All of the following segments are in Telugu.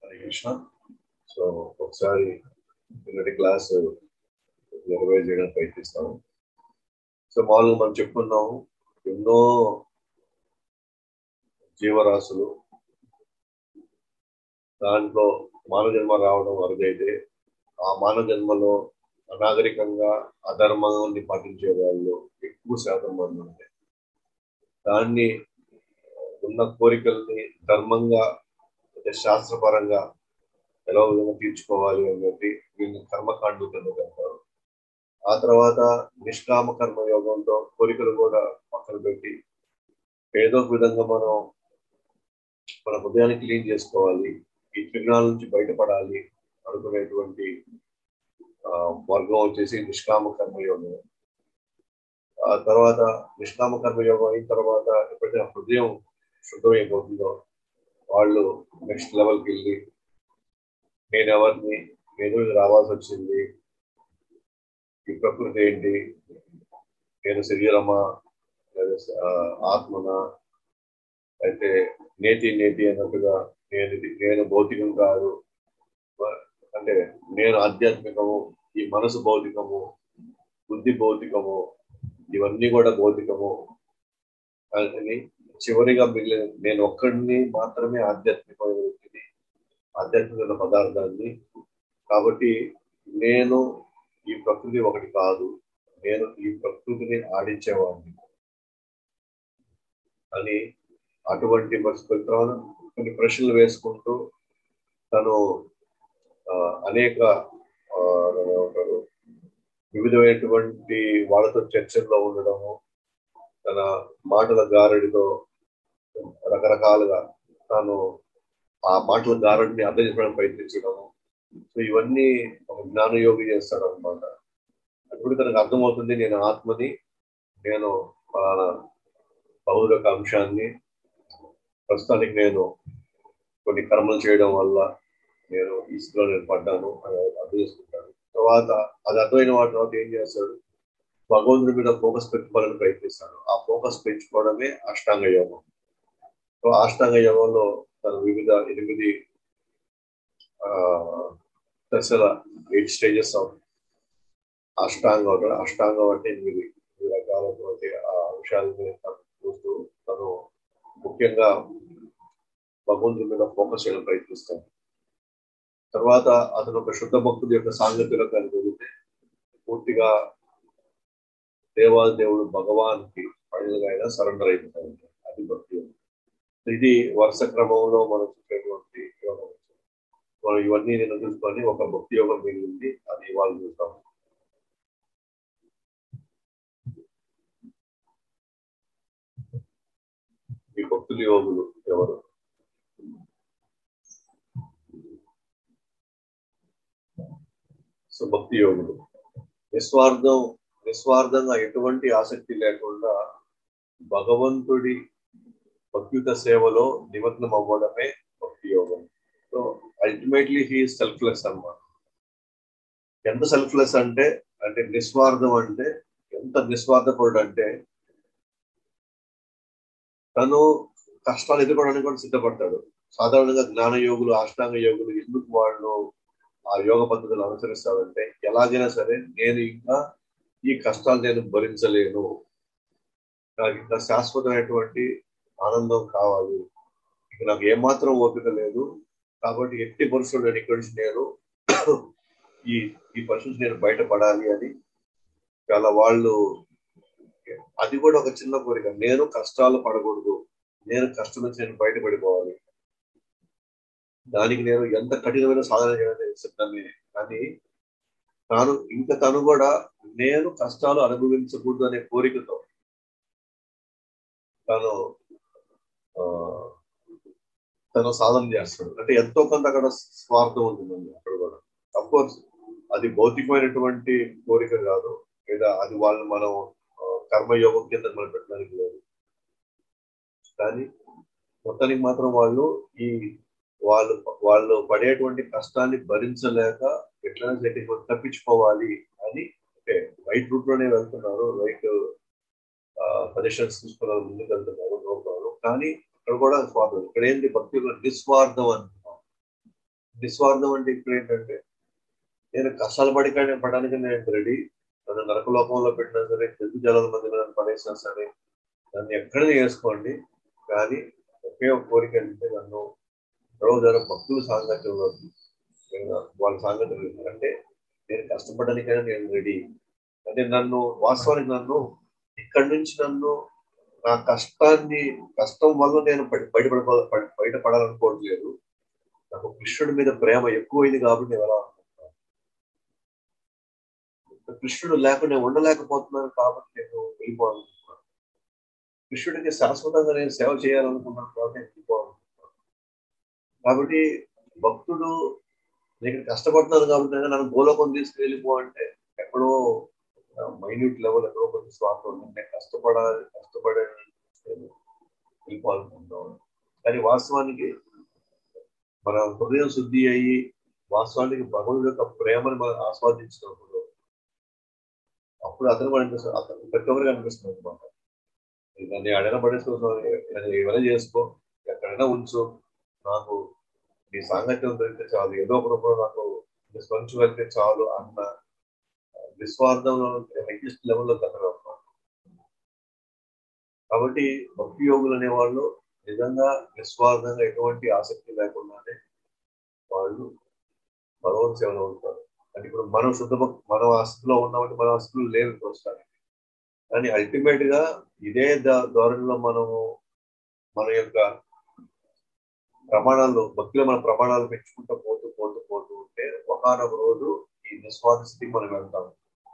హరే కృష్ణ సో ఒకసారి నిన్నటి క్లాస్ నిర్వహణ చేయడానికి ప్రయత్నిస్తాము సో మామూలుగా మనం చెప్పుకున్నాము ఎన్నో జీవరాశులు దాంట్లో మానవ జన్మ రావడం అరుదైతే ఆ మానవ జన్మలో అనాగరికంగా అధర్మాన్ని పాటించే వాళ్ళు ఎక్కువ శాతం మంది ఉంటాయి దాన్ని ఉన్న కోరికల్ని ధర్మంగా అంటే శాస్త్రపరంగా ఎలా విధంగా తీర్చుకోవాలి అని చెప్పి వీళ్ళని కర్మకాండు కింద పెడతారు ఆ తర్వాత నిష్కామ కర్మ యోగంతో కోరికలు కూడా పక్కన పెట్టి ఏదో ఒక విధంగా మనం మన హృదయాన్ని క్లీన్ చేసుకోవాలి ఈ త్రిగుణాల నుంచి బయటపడాలి అనుకునేటువంటి మార్గం వచ్చేసి నిష్కామ కర్మయోగం ఆ తర్వాత నిష్కామ కర్మయోగం అయిన తర్వాత ఎప్పుడైతే హృదయం శుద్ధమైపోతుందో వాళ్ళు నెక్స్ట్ లెవెల్కి వెళ్ళి నేను ఎవరిని నేను రావాల్సి వచ్చింది ఈ ప్రకృతి ఏంటి నేను శరీరమా లేదా ఆత్మనా అయితే నేతి నేతి అన్నట్టుగా నేను నేను భౌతికం కాదు అంటే నేను ఆధ్యాత్మికము ఈ మనసు భౌతికము బుద్ధి భౌతికము ఇవన్నీ కూడా భౌతికము అని చివరిగా మిగిలిన నేను ఒక్కడిని మాత్రమే ఆధ్యాత్మికమైన వ్యక్తిని ఆధ్యాత్మికమైన పదార్థాన్ని కాబట్టి నేను ఈ ప్రకృతి ఒకటి కాదు నేను ఈ ప్రకృతిని ఆడించేవాడిని అని అటువంటి పరిస్థితుల్లో కొన్ని ప్రశ్నలు వేసుకుంటూ తను అనేక వివిధమైనటువంటి వాళ్ళతో చర్చల్లో ఉండడము తన మాటల గారడితో రకరకాలుగా తాను ఆ మాటల గారడిని అర్థం చేసుకోవడానికి ప్రయత్నించడము సో ఇవన్నీ ఒక జ్ఞానయోగి చేస్తాడు అనమాట అప్పుడు తనకు అర్థమవుతుంది నేను ఆత్మని నేను ఫలానా బహురక అంశాన్ని ప్రస్తుతానికి నేను కొన్ని కర్మలు చేయడం వల్ల నేను ఈ స్థితిలో నేను పడ్డాను అని అర్థం చేసుకుంటాను తర్వాత అది అర్థమైన వాటి తర్వాత ఏం చేస్తాడు భగవంతుడి మీద ఫోకస్ పెట్టుకోవాలని ప్రయత్నిస్తాడు ఆ ఫోకస్ పెంచుకోవడమే అష్టాంగ యోగం సో అష్టాంగ యోగంలో తను వివిధ ఎనిమిది దశల ఎయిట్ స్టేజెస్ ఆఫ్ అష్టాంగం అష్టాంగం అంటే ఎనిమిది ఎనిమిది రకాలటువంటి ఆ అంశాలని తను చూస్తూ తను ముఖ్యంగా భగవంతుడి మీద ఫోకస్ చేయడం ప్రయత్నిస్తాడు తర్వాత అతను ఒక శుద్ధ భక్తుడి యొక్క సాంగత్యంలో కలిగితే పూర్తిగా దేవాది దేవుడు భగవాన్కి ఫైనల్గా అయినా సరెండర్ అయిపోతాడు అది భక్తి ఇది వరుస క్రమంలో మనం చూసేటువంటి యోగం మనం ఇవన్నీ నేను చూసుకొని ఒక భక్తి యోగం మిగిలింది అది వాళ్ళు చూస్తాం ఈ భక్తుల యోగులు ఎవరు సో భక్తి యోగులు నిస్వార్థం నిస్వార్థంగా ఎటువంటి ఆసక్తి లేకుండా భగవంతుడి భక్తియుత సేవలో నిమగ్నం అవ్వడమే భక్తి యోగం సో అల్టిమేట్లీ హీ సెల్ఫ్లెస్ అన్నమాట ఎంత సెల్ఫ్లెస్ అంటే అంటే నిస్వార్థం అంటే ఎంత నిస్వార్థపరుడు అంటే తను కష్టాలు ఎదుర్కోవడానికి కూడా సిద్ధపడతాడు సాధారణంగా జ్ఞాన యోగులు అష్టాంగ యోగులు ఎందుకు వాళ్ళు ఆ యోగ పద్ధతులు అనుసరిస్తాడంటే ఎలాగైనా సరే నేను ఇంకా ఈ కష్టాలు నేను భరించలేను నాకు ఇంకా శాశ్వతమైనటువంటి ఆనందం కావాలి ఇక నాకు ఏమాత్రం ఓపిక లేదు కాబట్టి ఎట్టి పరిస్థితులు నేను ఇక్కడి నుంచి నేను ఈ ఈ పరిస్థితి నేను బయటపడాలి అని చాలా వాళ్ళు అది కూడా ఒక చిన్న కోరిక నేను కష్టాలు పడకూడదు నేను కష్టం నుంచి నేను బయటపడిపోవాలి దానికి నేను ఎంత కఠినమైన సాధన చేయడం సిద్ధమే కానీ తాను ఇంకా తను కూడా నేను కష్టాలు అనుభవించకూడదు అనే కోరికతో తను తను సాధన చేస్తాడు అంటే ఎంతో కొంత అక్కడ స్వార్థం ఉంటుందండి అక్కడ కూడా అఫ్కోర్స్ అది భౌతికమైనటువంటి కోరిక కాదు లేదా అది వాళ్ళు మనం కర్మయోగం కింద మనం పెట్టడానికి లేదు కానీ మొత్తానికి మాత్రం వాళ్ళు ఈ వాళ్ళు వాళ్ళు పడేటువంటి కష్టాన్ని భరించలేక ఎట్లయినా సరే తప్పించుకోవాలి అని అంటే రైట్ రూట్ లోనే వెళ్తున్నారు రైట్ సజెషన్స్ తీసుకున్నారు ముందుకు వెళ్తున్నారు నో ప్రాబ్లం కానీ ఇక్కడ కూడా స్వార్థం ఇక్కడ ఏంటి భక్తి నిస్వార్థం అంటున్నాం నిస్వార్థం అంటే ఇప్పుడు ఏంటంటే నేను కష్టాలు పడి పడడానికి నేను రెడీ నన్ను నరకలోకంలో పెట్టినా సరే చెట్టు జలాల మధ్యలో నన్ను పడేసినా సరే నన్ను ఎక్కడనే చేసుకోండి కానీ ఒకే ఒక కోరిక అంటే నన్ను రోజు భక్తుల సాంగత్యంలో వాళ్ళ సాంగత్యం అంటే నేను కష్టపడడానికైనా నేను రెడీ అంటే నన్ను వాస్తవానికి నన్ను ఇక్కడి నుంచి నన్ను నా కష్టాన్ని కష్టం వల్ల నేను బయటపడ బయటపడాలనుకోవట్లేదు నాకు కృష్ణుడి మీద ప్రేమ ఎక్కువైంది కాబట్టి నేను ఎలా అనుకుంటున్నాను కృష్ణుడు లేకుండా ఉండలేకపోతున్నాను కాబట్టి నేను వెళ్ళిపోవాలనుకుంటున్నాను కృష్ణుడికి శాశ్వతంగా నేను సేవ చేయాలనుకున్నాను కాబట్టి నేను వెళ్ళిపోవాలనుకుంటున్నాను కాబట్టి భక్తుడు నేను కష్టపడుతున్నాను కాబట్టి నన్ను గోలోకం తీసుకువెళ్ళిపో అంటే ఎక్కడో మైన్యూట్ లెవెల్ ఎక్కడో కొంచెం స్వార్థం నేను కష్టపడాలి కష్టపడే వెళ్ళిపోవాలనుకుంటాం కానీ వాస్తవానికి మన హృదయం శుద్ధి అయ్యి వాస్తవానికి భగవంతుడి యొక్క ప్రేమను మనం ఆస్వాదించినప్పుడు అప్పుడు అతను మనకి అతను ప్రతి ఒక్కరికి అనిపిస్తుంది అనమాట దాన్ని ఎడైనా పడేసుకో ఏమైనా చేసుకో ఎక్కడైనా ఉంచు నాకు నీ సాంగత్యం దొరికితే చాలు ఏదో ఒక రూపంలో నాకు స్పంచు వెళ్తే చాలు అన్న నిస్వార్థంలో హైయెస్ట్ లెవెల్లో దగ్గర కాబట్టి భక్తి యోగులు అనేవాళ్ళు నిజంగా నిస్వార్థంగా ఎటువంటి ఆసక్తి లేకుండానే వాళ్ళు భగవంతు సేవలో ఉంటారు అంటే ఇప్పుడు మనం శుద్ధ మన ఆస్తిలో ఉన్నామంటే మన ఆస్తులు లేవు ప్రస్తుతానికి కానీ అల్టిమేట్ గా ఇదే ధోరణిలో మనము మన యొక్క ప్రమాణాలు భక్తిలో మన ప్రమాణాలు పెంచుకుంటూ పోతూ పోతూ పోతూ ఉంటే ఒకనొక రోజు ఈ నిస్వార్థ స్థితికి మనం వెళ్తాం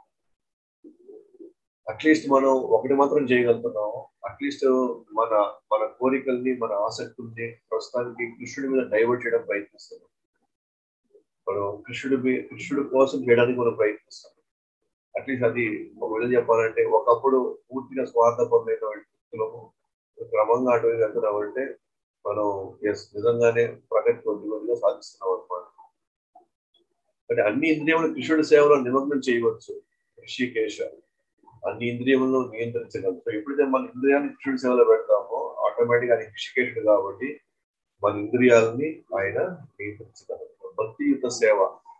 అట్లీస్ట్ మనం ఒకటి మాత్రం చేయగలుగుతున్నాము అట్లీస్ట్ మన మన కోరికల్ని మన ఆసక్తుల్ని ప్రస్తుతానికి కృష్ణుడి మీద డైవర్ట్ చేయడం ప్రయత్నిస్తున్నాం మనం కృష్ణుడి కృష్ణుడి కోసం చేయడానికి మనం ప్రయత్నిస్తాం అట్లీస్ట్ అది ఒక విధంగా చెప్పాలంటే ఒకప్పుడు పూర్తిగా స్వార్థపరమైన వ్యక్తులము క్రమంగా అటు వెళ్తున్నామంటే మనం ఎస్ నిజంగానే ప్రగతి కొద్ది కొద్దిగా సాధిస్తున్నాం అనమాట అంటే అన్ని ఇంద్రియములు కృష్ణుడి సేవలో నిమగ్నం చేయవచ్చు ఋషికేశ అన్ని ఇంద్రియములను నియంత్రించగలరు సో ఎప్పుడైతే మన ఇంద్రియాన్ని కృష్ణుడి సేవలో పెడతామో ఆటోమేటిక్ ఆయన ఋషికేశుడు కాబట్టి మన ఇంద్రియాలని ఆయన నియంత్రించగలరు భక్తియుత సేవ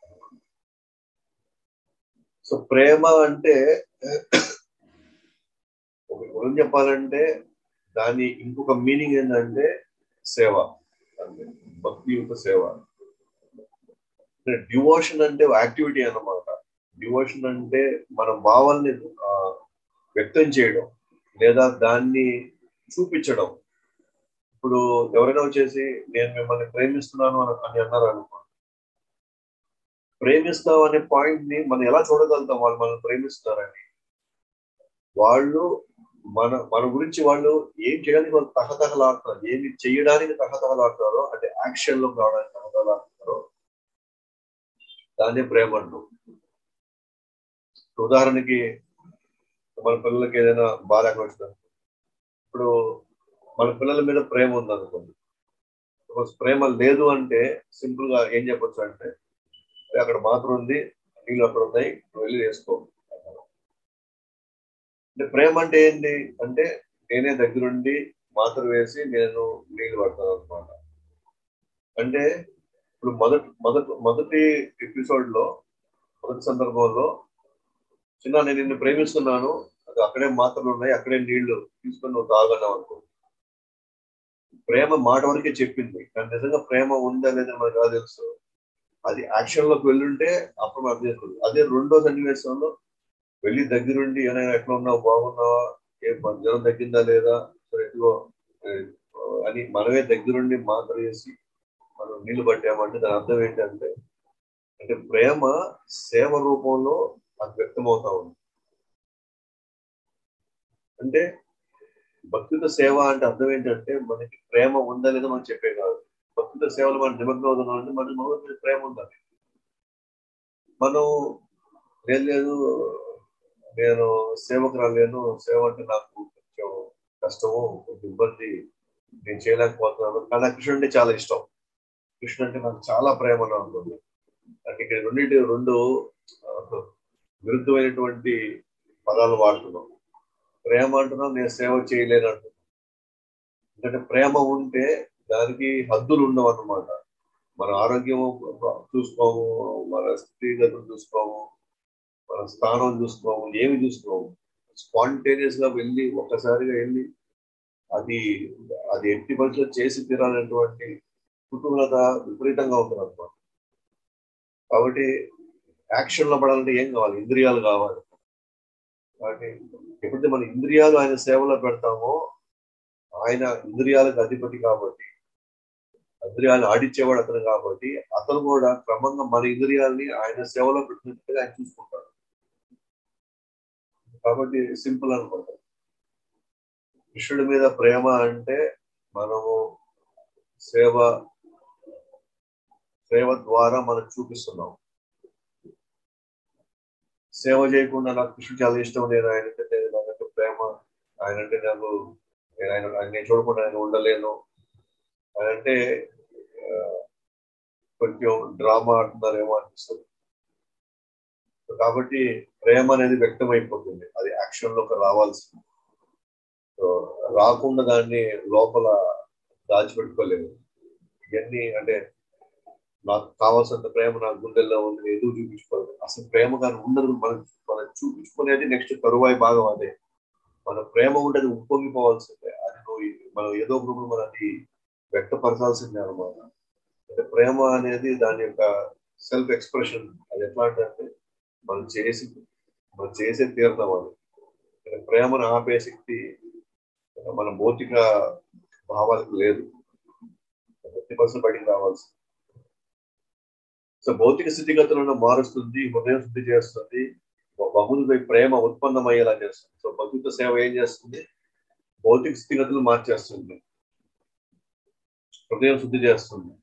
సో ప్రేమ అంటే ఒక గురించి చెప్పాలంటే దాని ఇంకొక మీనింగ్ ఏంటంటే సేవ అంటే భక్తియుత సేవ డివోషన్ అంటే యాక్టివిటీ అన్నమాట డివోషన్ అంటే మన భావాల్ని వ్యక్తం చేయడం లేదా దాన్ని చూపించడం ఇప్పుడు ఎవరైనా వచ్చేసి నేను మిమ్మల్ని ప్రేమిస్తున్నాను అని అన్నారు అనుకో ప్రేమిస్తాం అనే పాయింట్ ని మనం ఎలా చూడగలుగుతాం వాళ్ళు మనం ప్రేమిస్తున్నారని వాళ్ళు మన మన గురించి వాళ్ళు ఏం చేయడానికి వాళ్ళు తహతహలాడుతారు ఏమి చేయడానికి తహతహలాడతారో అంటే యాక్షన్ లో రావడానికి తహతహలాడుతారో దాన్ని ప్రేమ అంటాం ఉదాహరణకి మన పిల్లలకి ఏదైనా బాధ వచ్చింది ఇప్పుడు మన పిల్లల మీద ప్రేమ ఉందనుకోండి ప్రేమ లేదు అంటే సింపుల్ గా ఏం చెప్పొచ్చు అంటే అక్కడ మాత్రం ఉంది నీళ్ళు అక్కడ ఉన్నాయి వెళ్ళి వేసుకో అంటే ప్రేమ అంటే ఏంటి అంటే నేనే దగ్గరుండి మాత్ర వేసి నేను నీళ్ళు పడతాను అనమాట అంటే ఇప్పుడు మొదటి మొదటి మొదటి ఎపిసోడ్ లో మొదటి సందర్భంలో చిన్న నేను నిన్ను ప్రేమిస్తున్నాను అది అక్కడే మాత్రలు ఉన్నాయి అక్కడే నీళ్లు తీసుకొని నువ్వు తాగన్నావు అనుకో ప్రేమ మాట వరకే చెప్పింది కానీ నిజంగా ప్రేమ ఉందా లేదా మనకు ఎలా తెలుసు అది యాక్షన్ లోకి వెళ్ళుంటే అప్పుడు అర్థం చేసుకుంది అదే రెండో సన్నివేశంలో వెళ్ళి దగ్గరుండి ఏమైనా ఎట్లా ఉన్నావు బాగున్నావా ఏ జ్వరం తగ్గిందా లేదా ఎటుగో అని మనమే దగ్గరుండి మాత్ర చేసి మనం నీళ్లు పట్టామంటే దాని అర్థం ఏంటంటే అంటే ప్రేమ సేవ రూపంలో అది వ్యక్తమవుతా ఉంది అంటే భక్తుల సేవ అంటే అర్థం ఏంటంటే మనకి ప్రేమ ఉందా లేదా మనం చెప్పే కాదు భక్తుల సేవలు మనం నిమగ్నం అవుతున్నాం అంటే మన మన ప్రేమ ఉండాలి మనం లేదు లేదు నేను సేవకురాలు లేను సేవ అంటే నాకు కొంచెం కష్టము కొంచెం ఇబ్బంది నేను చేయలేకపోతున్నాను కానీ నాకు కృష్ణుడు అంటే చాలా ఇష్టం కృష్ణుడు అంటే నాకు చాలా ప్రేమ ఉంటుంది అంటే ఇక్కడ రెండింటి రెండు విరుద్ధమైనటువంటి పదాలు వాడుతున్నాం ప్రేమ అంటున్నాం నేను సేవ చేయలేను అంటున్నాం ఎందుకంటే ప్రేమ ఉంటే దానికి హద్దులు ఉండవు అన్నమాట మన ఆరోగ్యం చూసుకోము మన స్త్రీగతులు చూసుకోము మన స్థానం చూసుకోము ఏమి చూసుకోము స్పాంటేనియస్ గా వెళ్ళి ఒక్కసారిగా వెళ్ళి అది అది ఎట్టి పరిస్థితుల్లో చేసి తీరాలనేటువంటి కుతూహలత విపరీతంగా ఉంటుంది అనమాట కాబట్టి యాక్షన్ లో పడాలంటే ఏం కావాలి ఇంద్రియాలు కావాలి కాబట్టి ఎప్పుడైతే మన ఇంద్రియాలు ఆయన సేవలో పెడతామో ఆయన ఇంద్రియాలకు అధిపతి కాబట్టి ఇంద్రియాలను ఆడిచ్చేవాడు అతను కాబట్టి అతను కూడా క్రమంగా మన ఇంద్రియాలని ఆయన సేవలో పెట్టినట్టుగా ఆయన చూసుకుంటాడు కాబట్టి సింపుల్ అనుకుంటాం కృష్ణుడి మీద ప్రేమ అంటే మనము సేవ సేవ ద్వారా మనం చూపిస్తున్నాం సేవ చేయకుండా నాకు కృష్ణుడు చాలా ఇష్టం నేను ఆయన అంటే నాకు ప్రేమ ఆయన అంటే నాకు నేను ఆయన ఆయన నేను చూడకుండా ఆయన ఉండలేను ఆయన అంటే కొంచెం డ్రామా ఆడుతున్నారేమో అనిపిస్తుంది కాబట్టి ప్రేమ అనేది వ్యక్తమైపోతుంది అది యాక్షన్ లోకి రావాల్సింది సో రాకుండా దాన్ని లోపల దాచిపెట్టుకోలేము ఇవన్నీ అంటే నాకు కావాల్సినంత ప్రేమ నా గుండెల్లో ఉంది ఎందుకు చూపించుకోలేదు అసలు ప్రేమ కానీ ఉండదు మనం మనం చూపించుకునేది నెక్స్ట్ తరువాయి భాగం అదే మన ప్రేమ ఉండేది ఉప్పొంగిపోవాల్సిందే అది నువ్వు మనం ఏదో గ్రూపులు మనం అది వ్యక్తపరచాల్సిందే అనమాట అంటే ప్రేమ అనేది దాని యొక్క సెల్ఫ్ ఎక్స్ప్రెషన్ అది ఎట్లా అంటే మనం చేసి మనం చేసే తీరుతాం అది ప్రేమను ఆపే శక్తి మన భౌతిక భావాలకు లేదు ఫిఫ్టీ పర్సెంట్ బయటికి రావాల్సి సో భౌతిక స్థితిగతులను మారుస్తుంది హృదయం శుద్ధి చేస్తుంది బహుళపై ప్రేమ ఉత్పన్నమయ్యేలా చేస్తుంది సో భక్తిత్వ సేవ ఏం చేస్తుంది భౌతిక స్థితిగతులు మార్చేస్తుంది హృదయం శుద్ధి చేస్తుంది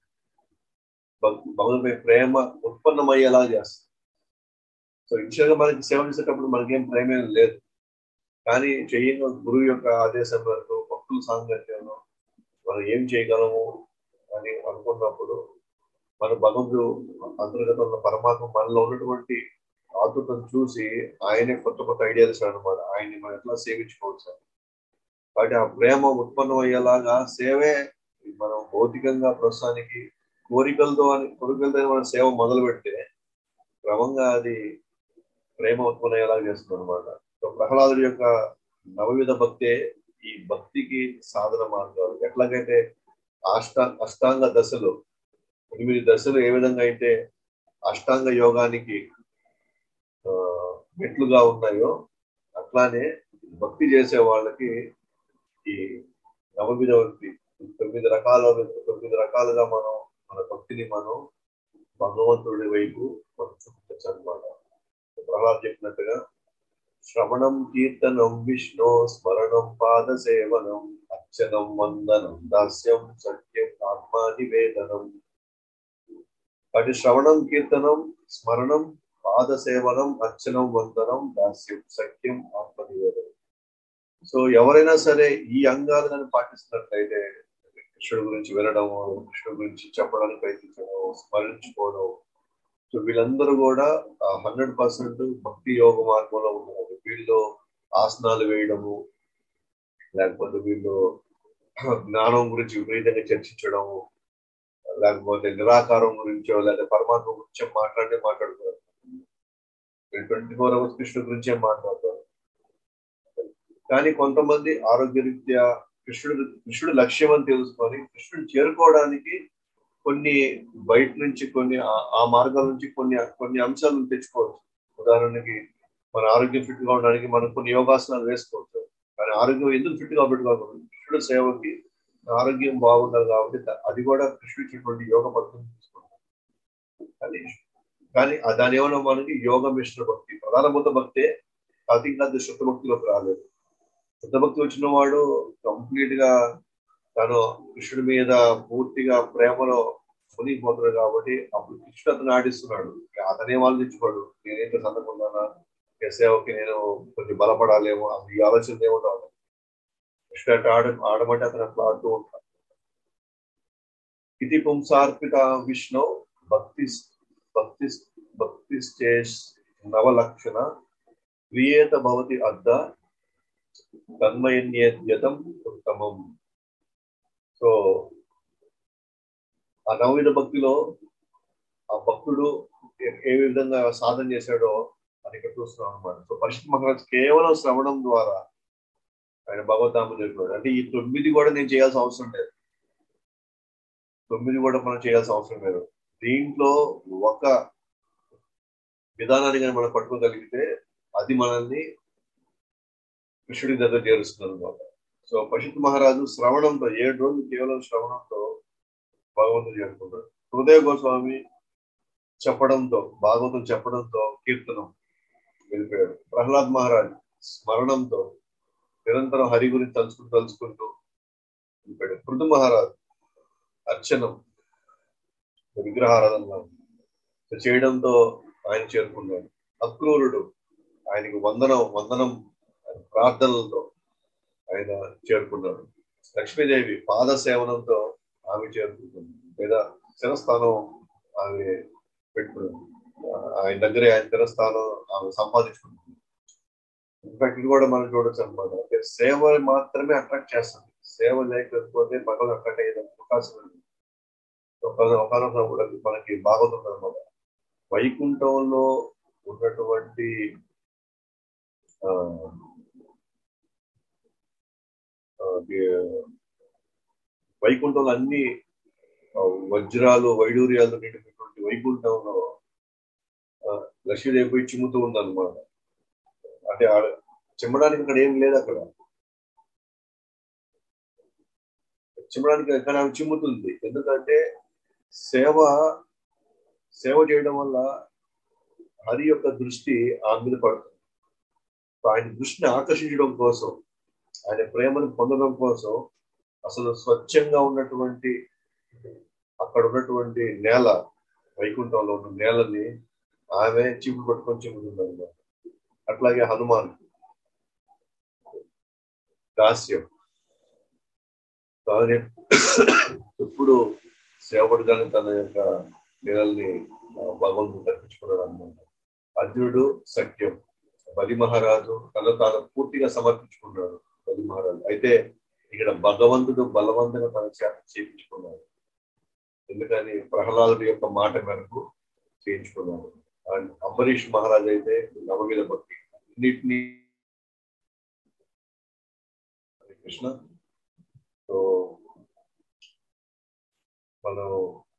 భగవంతుపై ప్రేమ ఉత్పన్నమయ్యేలా చేస్తుంది సో ఇన్షియల్గా మనకి సేవ చేసేటప్పుడు మనకేం ప్రేమ ఏం లేదు కానీ చెయ్యగా గురువు యొక్క ఆదేశం వరకు భక్తుల సాంగత్యంలో మనం ఏం చేయగలము అని అనుకున్నప్పుడు మన భగవంతుడు అంతర్గతంలో పరమాత్మ మనలో ఉన్నటువంటి ఆతృతను చూసి ఆయనే కొత్త కొత్త ఐడియాలు ఇస్తాడు అనమాట ఆయన్ని మనం ఎట్లా సేవించుకోవచ్చు కాబట్టి ఆ ప్రేమ ఉత్పన్నం అయ్యేలాగా సేవే మనం భౌతికంగా ప్రస్తుతానికి కోరికలతో అని కోరికలతో మనం సేవ మొదలు పెడితే క్రమంగా అది ప్రేమ ఉత్పన్నయ్యేలాగా చేస్తుంది అనమాట సో ప్రహ్లాదుడి యొక్క నవవిధ భక్తే ఈ భక్తికి సాధన మార్గాలు ఎట్లాగైతే అష్టా అష్టాంగ దశలు ఎనిమిది దశలు ఏ విధంగా అయితే అష్టాంగ యోగానికి మెట్లుగా ఉన్నాయో అట్లానే భక్తి చేసే వాళ్ళకి ఈ నవవిధ భక్తి తొమ్మిది రకాల తొమ్మిది రకాలుగా మనం మన భక్తిని మనం భగవంతుడి వైపు మనం చూపించచ్చు అనమాట ప్రహ్లాద్ చెప్పినట్టుగా శ్రవణం కీర్తనం విష్ణు స్మరణం పాద సేవనం అర్చనం వందనం దాస్యం సత్యం ఆత్మా నివేదనం కాబట్టి శ్రవణం కీర్తనం స్మరణం పాద సేవనం అర్చనం వందనం దాస్యం సత్యం ఆత్మ నివేదనం సో ఎవరైనా సరే ఈ అంగాలు కానీ పాటిస్తున్నట్లయితే కృష్ణుడి గురించి వినడం కృష్ణుడి గురించి చెప్పడానికి ప్రయత్నించడం స్మరించుకోవడం సో వీళ్ళందరూ కూడా హండ్రెడ్ పర్సెంట్ భక్తి యోగ మార్గంలో ఉన్నారు వీళ్ళు ఆసనాలు వేయడము లేకపోతే వీళ్ళు జ్ఞానం గురించి విపరీతంగా చర్చించడము లేకపోతే నిరాకారం గురించో లేదా పరమాత్మ గురించో మాట్లాడే మాట్లాడుతున్నారు వీళ్ళు ట్వంటీ ఫోర్ అవర్స్ కృష్ణుడి గురించే మాట్లాడతారు కానీ కొంతమంది ఆరోగ్యరీత్యా కృష్ణుడు కృష్ణుడు లక్ష్యం అని తెలుసుకొని కృష్ణుడు చేరుకోవడానికి కొన్ని బయట నుంచి కొన్ని ఆ మార్గాల నుంచి కొన్ని కొన్ని అంశాలను తెచ్చుకోవచ్చు ఉదాహరణకి మన ఆరోగ్యం ఫిట్ గా ఉండడానికి మనం కొన్ని యోగాసనాలు వేసుకోవచ్చు కానీ ఆరోగ్యం ఎందుకు ఫిట్ గా పెట్టుకోకూడదు కృష్ణుడు సేవకి ఆరోగ్యం బాగుండాలి కాబట్టి అది కూడా కృష్ణుడు ఇచ్చినటువంటి యోగ పద్ధతిని తీసుకుంటాం కానీ కానీ దాని ఏమన్నా మనకి యోగ మిశ్ర భక్తి ప్రధానభూత భక్తే కాకపోతే ఇంకా అది శుద్ధ భక్తిలోకి రాలేదు శుద్ధ భక్తి వచ్చిన వాడు కంప్లీట్ గా తను కృష్ణుడి మీద పూర్తిగా ప్రేమలో మునిగిపోతున్నాడు కాబట్టి అప్పుడు కృష్ణుడు అతను ఆడిస్తున్నాడు అతనే వాళ్ళు తెచ్చుకోడు నేనేంటో సందర్భంగా సేవకి నేను కొంచెం బలపడాలేమో అసలు ఈ ఆలోచన ఏముండవు కృష్ణ అంటే ఆడ ఆడమంటే అతను అట్లా ఆడుతూ ఉంటాడు ఇది పుంసార్పిత విష్ణు భక్తి భక్తి భక్తి స్టేజ్ నవలక్షణ క్రియేత భవతి అద్ద తన్మయన్యేద్యతం ఉత్తమం సో ఆ నవవిధ భక్తిలో ఆ భక్తుడు ఏ- ఏ విధంగా సాధన చేశాడో అది ఇక్కడ చూస్తున్నాం అనమాట సో పరిశుద్ధ మహారాజ్ కేవలం శ్రవణం ద్వారా ఆయన భగవద్ధామం చెప్పాడు అంటే ఈ తొమ్మిది కూడా నేను చేయాల్సిన అవసరం లేదు తొమ్మిది కూడా మనం చేయాల్సిన అవసరం లేదు దీంట్లో ఒక విధానాన్ని కానీ మనం పట్టుకోగలిగితే అది మనల్ని కృష్ణుడి దగ్గర చేరుస్తుంది అనమాట సో పశుత్ మహారాజు శ్రవణంతో ఏడు రోజులు కేవలం శ్రవణంతో భగవంతుడు చేరుకుంటాడు హృదయ గోస్వామి చెప్పడంతో భాగవతం చెప్పడంతో కీర్తనం వెళ్ళిపోయాడు ప్రహ్లాద్ మహారాజ్ స్మరణంతో నిరంతరం హరి గురించి తలుచుకుంటూ తలుచుకుంటూ వెళ్ళిపోయాడు పృథు మహారాజ్ అర్చనం విగ్రహారాధన చేయడంతో ఆయన చేరుకున్నాడు అక్రూరుడు ఆయనకి వందనం వందనం ప్రార్థనలతో ఆయన చేరుకున్నాడు లక్ష్మీదేవి పాద సేవనంతో ఆమె చేరుకుంటుంది లేదా శిరస్థానం ఆమె పెట్టుకున్నది ఆయన దగ్గరే ఆయన శిరస్థానం ఆమె సంపాదించుకుంటుంది ఇన్ఫాక్ట్ ఇది కూడా మనం చూడొచ్చు అనమాట అంటే సేవ మాత్రమే అట్రాక్ట్ చేస్తుంది సేవ లేకపోతే భగవన్ అట్రాక్ట్ అయ్యే అవకాశం ఉంది ఒకనొక మనకి బాగుంటుంది అనమాట వైకుంఠంలో ఉన్నటువంటి ఆ, ఆ, ది- వైకుంఠంలో అన్ని ఆ, వజ్రాలు వైడూర్యాలు నిండినటువంటి వైకుంఠంలో ఆ, లక్ష్మీదేవి పోయి చిమ్ముతూ ఉందన్నమాట అంటే ఆడ- చిమ్మడానికి అక్కడ ఏం లేదు అక్కడ చిమ్మడానికి ఎక్కడ ఆమె చిమ్ముతుంది ఎందుకంటే సేవ సేవ చేయడం వల్ల హరి యొక్క దృష్టి ఆమె మీద పడుతుంది సో ఆయన దృష్టిని ఆకర్షించడం కోసం ఆయన ప్రేమను పొందడం కోసం అసలు స్వచ్ఛంగా ఉన్నటువంటి అక్కడ ఉన్నటువంటి నేల వైకుంఠంలో ఉన్న నేలని ఆమె చిమ్ము పట్టుకొని చిమ్ముతుంది అనమాట అట్లాగే హనుమాన్ దాస్యం తాను ఎప్పుడు సేవపడగానే తన యొక్క నీళ్ళని భగవంతుడు కల్పించుకున్నాడు అనమాట అర్జునుడు సత్యం బలి మహారాజు తన తాను పూర్తిగా సమర్పించుకున్నాడు బలి మహారాజు అయితే ఇక్కడ భగవంతుడు బలవంతంగా తన చేత చేయించుకున్నాడు ఎందుకని ప్రహ్లాదుడి యొక్క మాట మేరకు చేయించుకున్నాడు అండ్ అంబరీష్ మహారాజ్ అయితే నవమీద భక్తి అన్నిటినీ హరే కృష్ణ సో మనం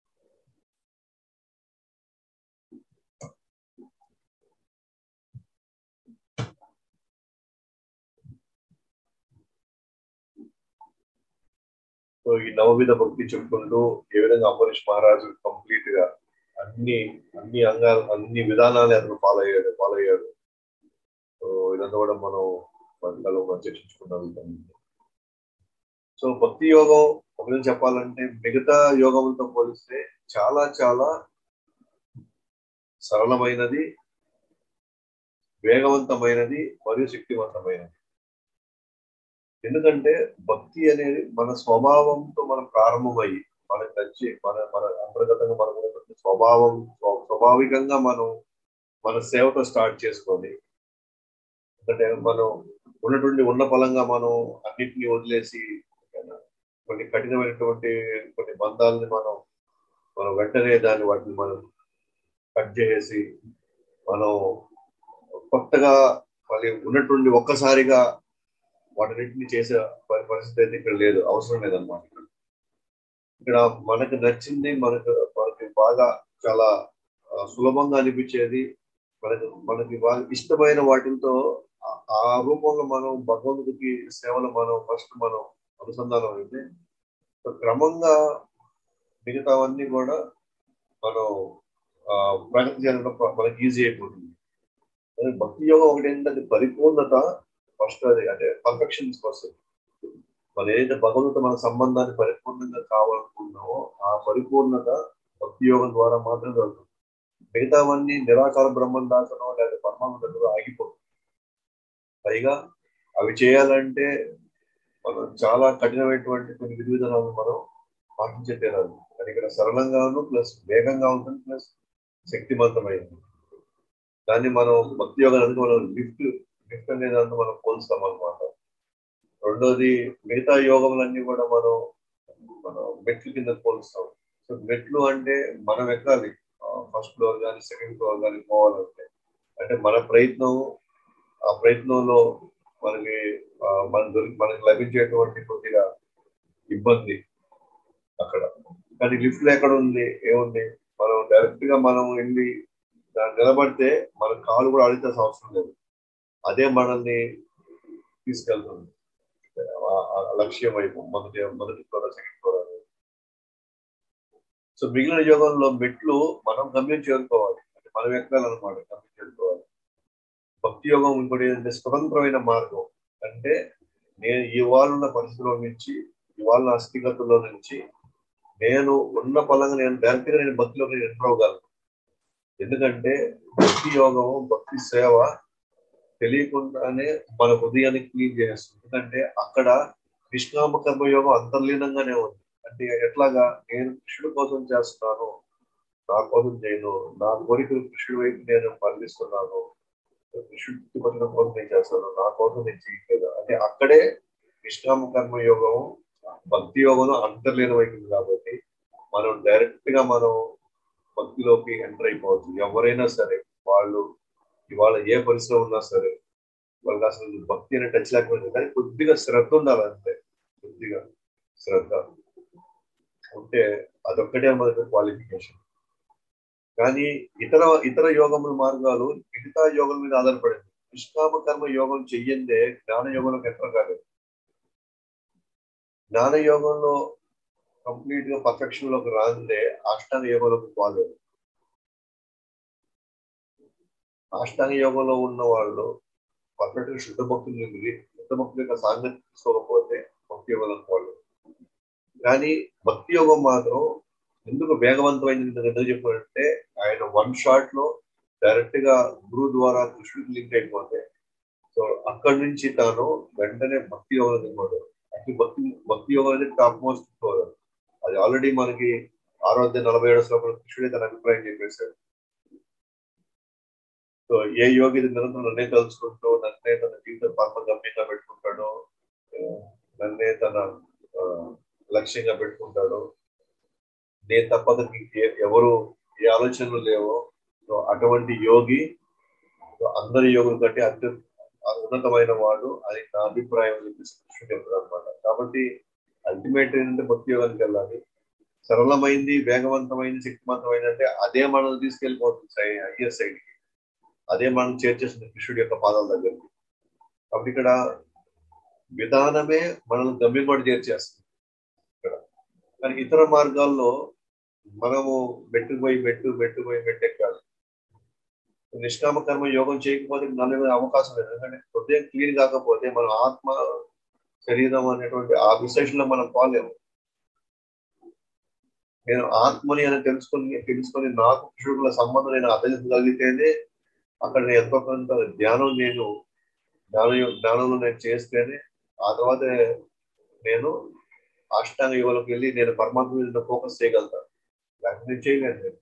సో ఈ నవవిధ భక్తి చెప్పుకుంటూ ఏ విధంగా అంబరీష్ మహారాజు కంప్లీట్ గా అన్ని అన్ని అంగాలు అన్ని విధానాలు అతను ఫాలో అయ్యాడు ఫాలో అయ్యాడు సో ఇదంతా కూడా మనం వంటలో మనం చర్చించుకున్నాం వీటన్నిటిని. సో భక్తి యోగం ఒక విధంగా చెప్పాలంటే మిగతా యోగంతో పోలిస్తే చాలా చాలా సరళమైనది వేగవంతమైనది మరియు శక్తివంతమైనది ఎందుకంటే భక్తి అనేది మన స్వభావంతో మనం ప్రారంభమయ్యి మనకు నచ్చి మన మన అంతర్గతంగా మన ఉన్నటువంటి స్వభావం స్వ- స్వాభావికంగా మనం మన సేవతో స్టార్ట్ చేసుకొని ఎందుకంటే మనం ఉన్నటువంటి ఉన్న ఫలంగా మనం అన్నిటిని వదిలేసి కొన్ని కఠినమైనటువంటి కొన్ని బంధాలని మనం మనం వెంటనే దాన్ని వాటిని మనం కట్ చేసి మనం కొత్తగా మళ్ళీ ఉన్నటువంటి ఒక్కసారిగా వాటన్నింటిని చేసే పరి- పరిస్థితి అయితే ఇక్కడ లేదు అవసరం లేదన్నమాట ఇక్కడ ఇక్కడ మనకు నచ్చింది మనకు మనకి బాగా చాలా ఆ, సులభంగా అనిపించేది మనకు మనకి బాగా ఇష్టమైన వాటితో ఆ- ఆ రూపంలో మనం భగవంతుడికి సేవలు మనం ఫస్ట్ మనం అనుసంధానం అయితే సో క్రమంగా మిగతావన్నీ కూడా మనం ఆ, ప్రగతి చేయడం మనకి ఈజీ అయిపోతుంది కానీ భక్తి యోగం ఒకటి ఏంటంటే పరిపూర్ణత ఫస్ట్ అది అంటే పర్ఫెక్షన్ వస్తుంది మనం ఏదైతే భగవంతుతో మన సంబంధాన్ని పరిపూర్ణంగా కావాలనుకున్నామో ఆ పరిపూర్ణత భక్తి యోగం ద్వారా మాత్రమే జరుగుతుంది మిగతావన్నీ నిరాకార బ్రహ్మం దాకనో లేదా పరమాత్మ దగ్గర ఆగిపోతుంది పైగా అవి చేయాలంటే మనం చాలా కఠినమైనటువంటి కొన్ని విధి విధానాలను మనం పాటించే తీరాలి కానీ ఇక్కడ సరళంగాను ప్లస్ వేగంగా ఉంటుంది ప్లస్ శక్తివంతమైనది దాన్ని మనం భక్తి యోగానికి మనం లిఫ్ట్ లిఫ్ట్ అనే దాన్ని మనం పోల్స్తాం అనమాట రెండోది మిగతా యోగములన్నీ కూడా మనం మనం మెట్లు కింద పోలుస్తాం సో మెట్లు అంటే మనం ఎక్కాలి ఫస్ట్ ఫ్లోర్ కానీ సెకండ్ ఫ్లోర్ కానీ పోవాలంటే అంటే మన ప్రయత్నం ఆ ప్రయత్నంలో మనకి ఆ, మన దొరికి మనకి లభించేటువంటి కొద్దిగా ఇబ్బంది అక్కడ కానీ లిఫ్ట్ లో ఎక్కడ ఉంది ఏముంది మనం డైరెక్ట్ గా మనం వెళ్ళి దాన్ని నిలబడితే మన కాలు కూడా అడిగితే అవసరం లేదు అదే మనల్ని తీసుకెళ్తుంది ఆ- ఆ లక్ష్యం వైపు మొదటి మొదటి ఫ్లోర్ సెకండ్ ఫ్లోర్ అనేది సో మిగిలిన యోగంలో మెట్లు మనం గమ్యం చేరుకోవాలి అంటే మనం ఎక్కాలన్నమాట గమ్యం చేరుకోవాలి భక్తి యోగం ఇంకోటి ఏంటంటే స్వతంత్రమైన మార్గం అంటే నేను ఇవాళ ఉన్న పరిస్థితిలో నుంచి ఇవాళ నా స్థితిగతుల్లో నుంచి నేను ఉన్న పలంగా నేను డైరెక్ట్ గా నేను భక్తిలోకి నేను ఎంటర్ అవ్వగలను ఎందుకంటే భక్తి యోగం భక్తి సేవ తెలియకుండానే మన హృదయాన్ని క్లీన్ చేస్తుంది ఎందుకంటే అక్కడ నిష్కామ కర్మ యోగం అంతర్లీనంగానే ఉంది అంటే ఎట్లాగా నేను కృష్ణుడి కోసం చేస్తున్నాను నా కోసం చేయను నా కోరికలు కృష్ణుడి వైపు నేను మరలిస్తున్నాను కృష్ణుడి పట్ల కోసం నేను చేస్తాను నా కోసం నేను చేయట్లేదు అంటే అక్కడే నిష్కామ కర్మ యోగం భక్తి యోగం అంతర్లీనమైంది కాబట్టి మనం డైరెక్ట్ గా మనం భక్తిలోకి ఎంటర్ అయిపోవచ్చు ఎవరైనా సరే వాళ్ళు ఇవాళ ఏ పరిస్థితిలో ఉన్నా సరే వాళ్ళకి అసలు భక్తి అనే టచ్ లేకపోయింది కానీ కొద్దిగా శ్రద్ధ ఉండాలి అంతే కొద్దిగా శ్రద్ధ ఉంటే అదొక్కటే మనకు క్వాలిఫికేషన్ కానీ ఇతర ఇతర యోగముల మార్గాలు మిగతా యోగం మీద ఆధారపడింది నిష్కామ కర్మ యోగం చెయ్యందే జ్ఞాన యోగంలోకి ఎంటర్ కాలేదు జ్ఞాన యోగంలో కంప్లీట్ గా పర్ఫెక్షన్ లోకి రాందే అష్టాంగ యోగంలోకి పోలేదు అష్టాంగ యోగంలో ఉన్న వాళ్ళు పర్ఫెక్ట్ గా శుద్ధ భక్తులు మిగిలి శుద్ధ భక్తుల యొక్క సాంగత్యం తీసుకోకపోతే భక్తి యోగంలోకి పోలేదు కానీ భక్తి యోగం మాత్రం ఎందుకు వేగవంతమైంది ఎందుకు చెప్పారంటే ఆయన వన్ షాట్ లో డైరెక్ట్ గా గురువు ద్వారా కృష్ణుడికి లింక్ అయిపోతే సో అక్కడి నుంచి తాను వెంటనే భక్తి యోగం దిగోడు అంటే భక్తి భక్తి యోగం అనేది టాప్ మోస్ట్ అది ఆల్రెడీ మనకి ఆరోగ్య నలభై ఏడు శ్లోకంలో కృష్ణుడే తన అభిప్రాయం చెప్పేశాడు సో ఏ యోగి ఇది నిరంతరం నన్నే తలుచుకుంటూ నన్నే తన జీవిత పరమ గమ్యంగా పెట్టుకుంటాడో ఆ, నన్నే తన ఆ, లక్ష్యంగా పెట్టుకుంటాడో నేను తప్పక నీకు ఏ- ఎవరు ఏ ఆలోచనలు లేవో సో అటువంటి యోగి సో అందరి యోగుల కంటే అత్యంత ఉన్నతమైన వాడు అది నా అభిప్రాయం అని చెప్పేసి కృష్ణుడు చెప్తాడు అనమాట కాబట్టి అల్టిమేట్ ఏంటంటే భక్తి యోగానికి వెళ్ళాలి సరళమైంది వేగవంతమైంది శక్తివంతమైంది అంటే అదే మనల్ని తీసుకెళ్ళిపోతుంది సై హయ్యర్ సైడ్ కి అదే మనం చేర్చేస్తుంది కృష్ణుడి యొక్క పాదాల దగ్గరికి కాబట్టి ఇక్కడ విధానమే మనల్ని గమ్యం కూడా చేర్చేస్తుంది ఇక్కడ కానీ ఇతర మార్గాల్లో మనము మెట్టు పోయి మెట్టు మెట్టు పోయి మెట్టు ఎక్కాలి నిష్కామ కర్మ యోగం చేయకపోతే నన్ను అవకాశం లేదు ఎందుకంటే హృదయం క్లీన్ కాకపోతే మన ఆత్మ శరీరం అనేటువంటి ఆ విశ్లేషణలో మనం పోలేము నేను ఆత్మని అని తెలుసుకొని తెలుసుకొని నాకు కృష్ణుడుల సంబంధం నేను అర్థించగలిగితేనే అక్కడ నేను ఎంతో కొంత ధ్యానం నేను జ్ఞాన జ్ఞానంలో నేను చేస్తేనే ఆ తర్వాత నేను అష్టాంగ యోగంలోకి వెళ్ళి నేను పరమాత్మ మీద ఫోకస్ చేయగలుగుతాను లేకపోతే నేను చేయలేను నేను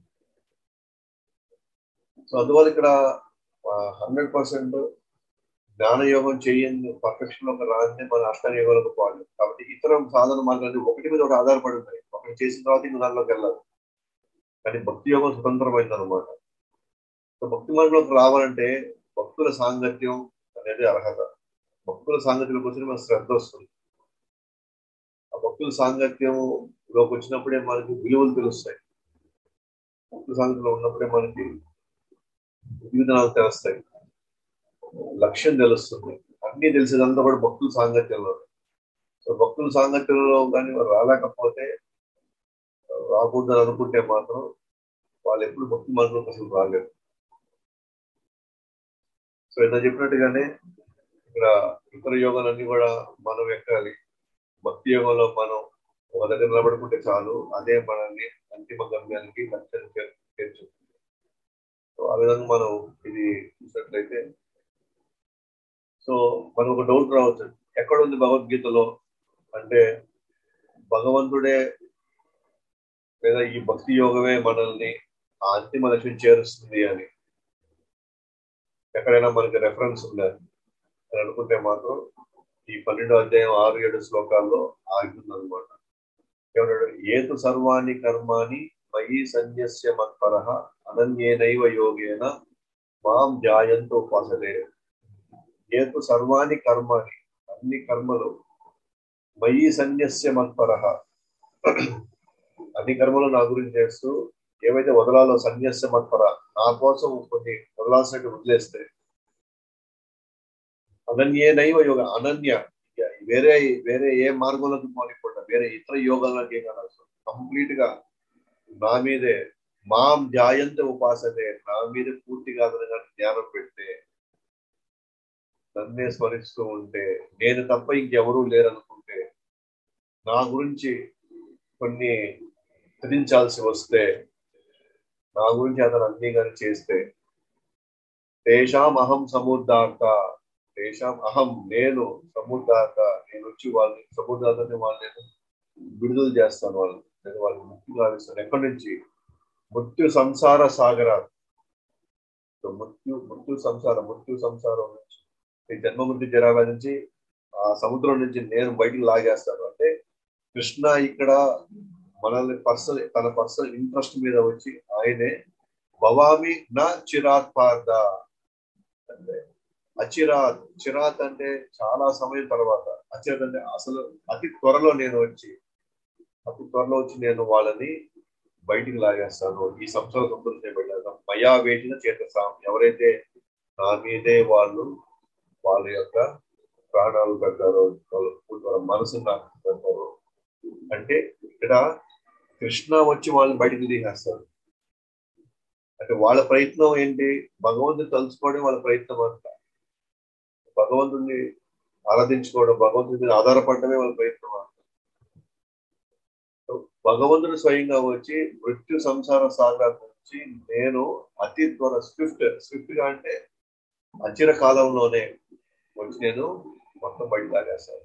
సో అందువల్ల ఇక్కడ హండ్రెడ్ పర్సెంట్ జ్ఞాన యోగం చేయని పర్ఫెక్షన్ లోకి రాని మన అష్టాంగ యోగంలోకి పోవాలి కాబట్టి ఇతర సాధన మార్గాలు ఒకటి మీద ఒకటి ఆధారపడి ఉన్నాయి ఒకటి చేసిన తర్వాత ఇంకో దానిలోకి వెళ్ళాలి కానీ భక్తి యోగం స్వతంత్రమైంది అనమాట సో భక్తి మార్గంలోకి రావాలంటే భక్తుల సాంగత్యం అనేది అర్హత భక్తుల సాంగత్యంలోకి వచ్చిన మన శ్రద్ధ వస్తుంది ఆ భక్తుల సాంగత్యంలోకి వచ్చినప్పుడే మనకి విలువలు తెలుస్తాయి భక్తుల సాంగత్యంలో ఉన్నప్పుడే మనకి విధానాలు తెలుస్తాయి లక్ష్యం తెలుస్తుంది అన్ని తెలిసేదంతా కూడా భక్తుల సాంగత్యంలో సో భక్తుల సాంగత్యంలో కానీ వారు రాలేకపోతే రాకూడదని అనుకుంటే మాత్రం వాళ్ళు ఎప్పుడు భక్తి మార్గంలోకి అసలు రాలేరు సో ఇంత చెప్పినట్టుగానే ఇక్కడ ఇతర యోగాలన్నీ కూడా మనం ఎక్కాలి భక్తి యోగంలో మనం ఒక దగ్గర నిలబడుకుంటే చాలు అదే మనల్ని అంతిమ గమ్యానికి లక్ష్యాన్ని చేర్చుతుంది సో ఆ విధంగా మనం ఇది చూసినట్లయితే సో మనకు ఒక డౌట్ రావచ్చు ఎక్కడ ఉంది భగవద్గీతలో అంటే భగవంతుడే లేదా ఈ భక్తి యోగమే మనల్ని ఆ అంతిమ లక్ష్యం చేరుస్తుంది అని ఎక్కడైనా మనకి రెఫరెన్స్ ఉందని అని అనుకుంటే మాత్రం ఈ పన్నెండో అధ్యాయం ఆరు ఏడు శ్లోకాల్లో ఆగుతుంది అనమాట ఏమన్నాడు ఏతు సర్వాణి కర్మాని మయి సన్యస్య మత్పర అనన్యేనైవ యోగేన మాం జాయంతో ఉపాసతే ఏతు సర్వాణి కర్మాని అన్ని కర్మలు మయి సన్యస్య మత్పర అన్ని కర్మలు నా గురించి చేస్తూ ఏవైతే వదలాలో సన్యస్య మత్పర నా కోసం కొన్ని వదలాల్సినట్టు వదిలేస్తే అనన్యేనైవ యోగ అనన్య వేరే వేరే ఏ మార్గంలోకి పోనికుండా వేరే ఇతర యోగాలకు ఏం కాదు కంప్లీట్ గా నా మీదే మాం జాయంత ఉపాసనే నా మీద పూర్తిగా అదనంగా ధ్యానం పెడితే నన్నే స్మరిస్తూ ఉంటే నేను తప్ప ఇంకెవరూ లేరనుకుంటే నా గురించి కొన్ని త్యజించాల్సి వస్తే నా గురించి అతను అన్ని కానీ చేస్తే తేషాం అహం సముద్రార్త తేషాం అహం నేను సముద్రార్త నేను వచ్చి వాళ్ళని సముద్రార్థని వాళ్ళని విడుదల చేస్తాను వాళ్ళు నేను వాళ్ళని ముక్తి గావిస్తాను ఎక్కడి నుంచి మృత్యు సంసార సాగర మృత్యు మృత్యు సంసారం మృత్యు సంసారం నుంచి ఈ జన్మ మృత్యు జరాభా నుంచి ఆ సముద్రం నుంచి నేను బయటికి లాగేస్తాను అంటే కృష్ణ ఇక్కడ మనల్ని పర్సనల్ తన పర్సనల్ ఇంట్రెస్ట్ మీద వచ్చి ఆయనే భవామి నా చిరాత్ పార్థ అంటే అచిరాత్ చిరాత్ అంటే చాలా సమయం తర్వాత అచిరాత్ అంటే అసలు అతి త్వరలో నేను వచ్చి అతి త్వరలో వచ్చి నేను వాళ్ళని బయటికి లాగేస్తాను ఈ సంసార సముద్రం చేయబడ్డాను మయా వేటిన చేతసాం ఎవరైతే నా మీదే వాళ్ళు వాళ్ళ యొక్క ప్రాణాలు పెడతారో వాళ్ళ వాళ్ళ మనసు నాకు పెడతారో అంటే ఇక్కడ కృష్ణ వచ్చి వాళ్ళని బయటికి తీసేస్తారు అంటే వాళ్ళ ప్రయత్నం ఏంటి భగవంతుని తలుచుకోవడం వాళ్ళ ప్రయత్నం అంతా భగవంతుని ఆరాధించుకోవడం భగవంతుని మీద ఆధారపడమే వాళ్ళ ప్రయత్నం అంతా భగవంతుడు స్వయంగా వచ్చి మృత్యు సంసార సాగర నుంచి నేను అతి త్వర స్విఫ్ట్ స్విఫ్ట్ గా అంటే అచిర కాలంలోనే వచ్చి నేను మొత్తం బయట లాగేస్తాను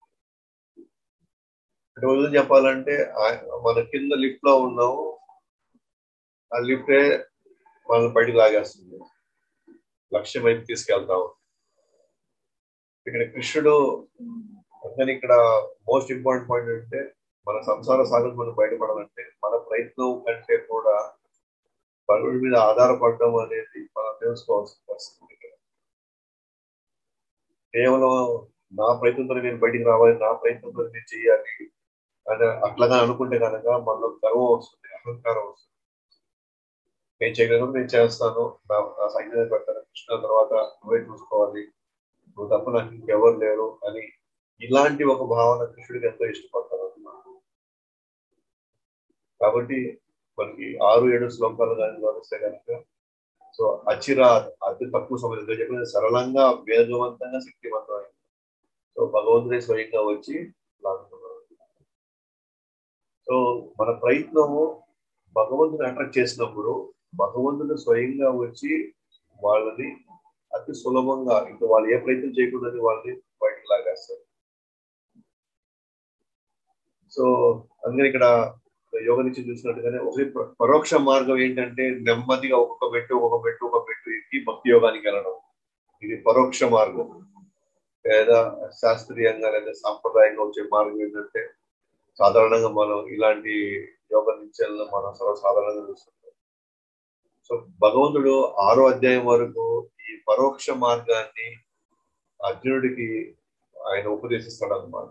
అంటే వదిలి చెప్పాలంటే మన కింద లిఫ్ట్ లో ఉన్నాము ఆ లిఫ్టే మనల్ని బయటికి లాగేస్తుంది లక్ష్యం వైపు తీసుకెళ్తాము ఇక్కడ కృష్ణుడు అందుకని ఇక్కడ మోస్ట్ ఇంపార్టెంట్ పాయింట్ అంటే మన సంసార సాగరం మనం బయటపడాలంటే మన ప్రయత్నం కంటే కూడా భగవుడి మీద ఆధారపడడం అనేది మనం తెలుసుకోవాల్సిన పరిస్థితి ఇక్కడ కేవలం నా ప్రయత్నంతో నేను బయటికి రావాలి నా ప్రయత్నంతో నేను చేయాలి అని అట్లాగా అనుకుంటే కనుక మనలో గర్వం వస్తుంది అహంకారం వస్తుంది నేను చేయగలను నేను చేస్తాను నా నా సంగీతం పెడతాను కృష్ణ తర్వాత నువ్వే చూసుకోవాలి నువ్వు తప్ప నాకు ఇంకెవరు లేరు అని ఇలాంటి ఒక భావన కృష్ణుడికి ఎంతో ఇష్టపడతారు కాబట్టి మనకి ఆరు ఏడు శ్లోకాలు కానీ గమనిస్తే కనుక సో అచిరా అతి తక్కువ సమయంలో చెప్పిన సరళంగా వేగవంతంగా శక్తివంతమైంది సో భగవంతుడే స్వయంగా వచ్చి లాగుతున్నారు సో మన ప్రయత్నము భగవంతుని అట్రాక్ట్ చేసినప్పుడు భగవంతుడు స్వయంగా వచ్చి వాళ్ళని అతి సులభంగా ఇంకా వాళ్ళు ఏ ప్రయత్నం చేయకుండా వాళ్ళని బయటకు లాగేస్తారు సో అందుకని ఇక్కడ యోగ నుంచి చూసినట్టుగానే ఒకటి పరోక్ష మార్గం ఏంటంటే నెమ్మదిగా ఒక్కొక్క మెట్టు ఒక్కొక్క మెట్టు ఒక మెట్టు ఎక్కి భక్తి యోగానికి వెళ్ళడం ఇది పరోక్ష మార్గం లేదా శాస్త్రీయంగా లేదా సాంప్రదాయంగా వచ్చే మార్గం ఏంటంటే సాధారణంగా మనం ఇలాంటి యోగ నుంచి మనం సర్వసాధారణంగా చూస్తుంటాం సో భగవంతుడు ఆరో అధ్యాయం వరకు ఈ పరోక్ష మార్గాన్ని అర్జునుడికి ఆయన ఉపదేశిస్తాడు అనమాట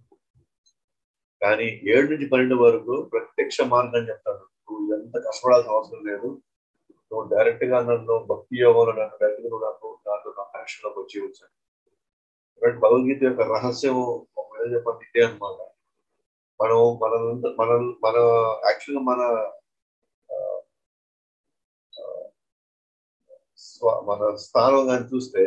కానీ ఏడు నుంచి పన్నెండు వరకు ప్రత్యక్ష మార్గం చెప్తాడు నువ్వు ఎంత కష్టపడాల్సిన అవసరం లేదు నువ్వు డైరెక్ట్ గా నన్ను భక్తి యోగంలో నన్ను డైరెక్ట్ గా నాకు దాంట్లో నా కనెక్షన్ లోకి వచ్చి వచ్చాను భగవద్గీత యొక్క రహస్యం ఒక విధంగా చెప్పండి ఇదే అనమాట మనం మన మన మన యాక్చువల్గా మన మన స్థానం కానీ చూస్తే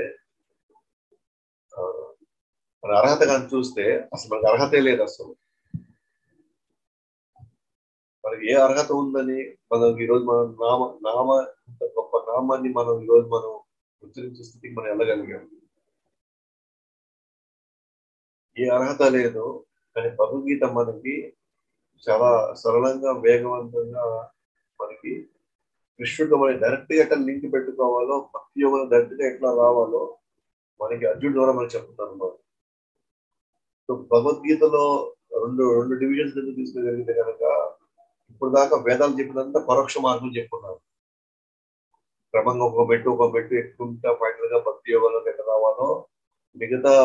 మన అర్హత కానీ చూస్తే అసలు మనకు అర్హతే లేదు అసలు మనకి ఏ అర్హత ఉందని మనం ఈరోజు మనం నామ నామ గొప్ప నామాన్ని మనం ఈరోజు మనం ఉచ్చరించే స్థితికి మనం వెళ్ళగలిగాం ఏ అర్హత లేదు కానీ భగవద్గీత మనకి చాలా సరళంగా వేగవంతంగా మనకి కృష్ణుడితో మనకి డైరెక్ట్ గా ఎట్లా లింక్ పెట్టుకోవాలో భక్తి యోగం డైరెక్ట్ గా ఎట్లా రావాలో మనకి అర్జున్ ద్వారా మనకి చెప్తున్నారు అన్నమాట సో భగవద్గీతలో రెండు రెండు డివిజన్స్ కింద తీసుకెళ్ళగలిగితే కనుక ఇప్పుడు దాకా వేదాలు చెప్పినంత పరోక్ష మార్గం చెప్పుకున్నారు క్రమంగా ఒక మెట్టు ఒక మెట్టు ఎక్కుంటా ఫైనల్ గా భక్తి యోగంలో ఎక్కడ రావాలో మిగతా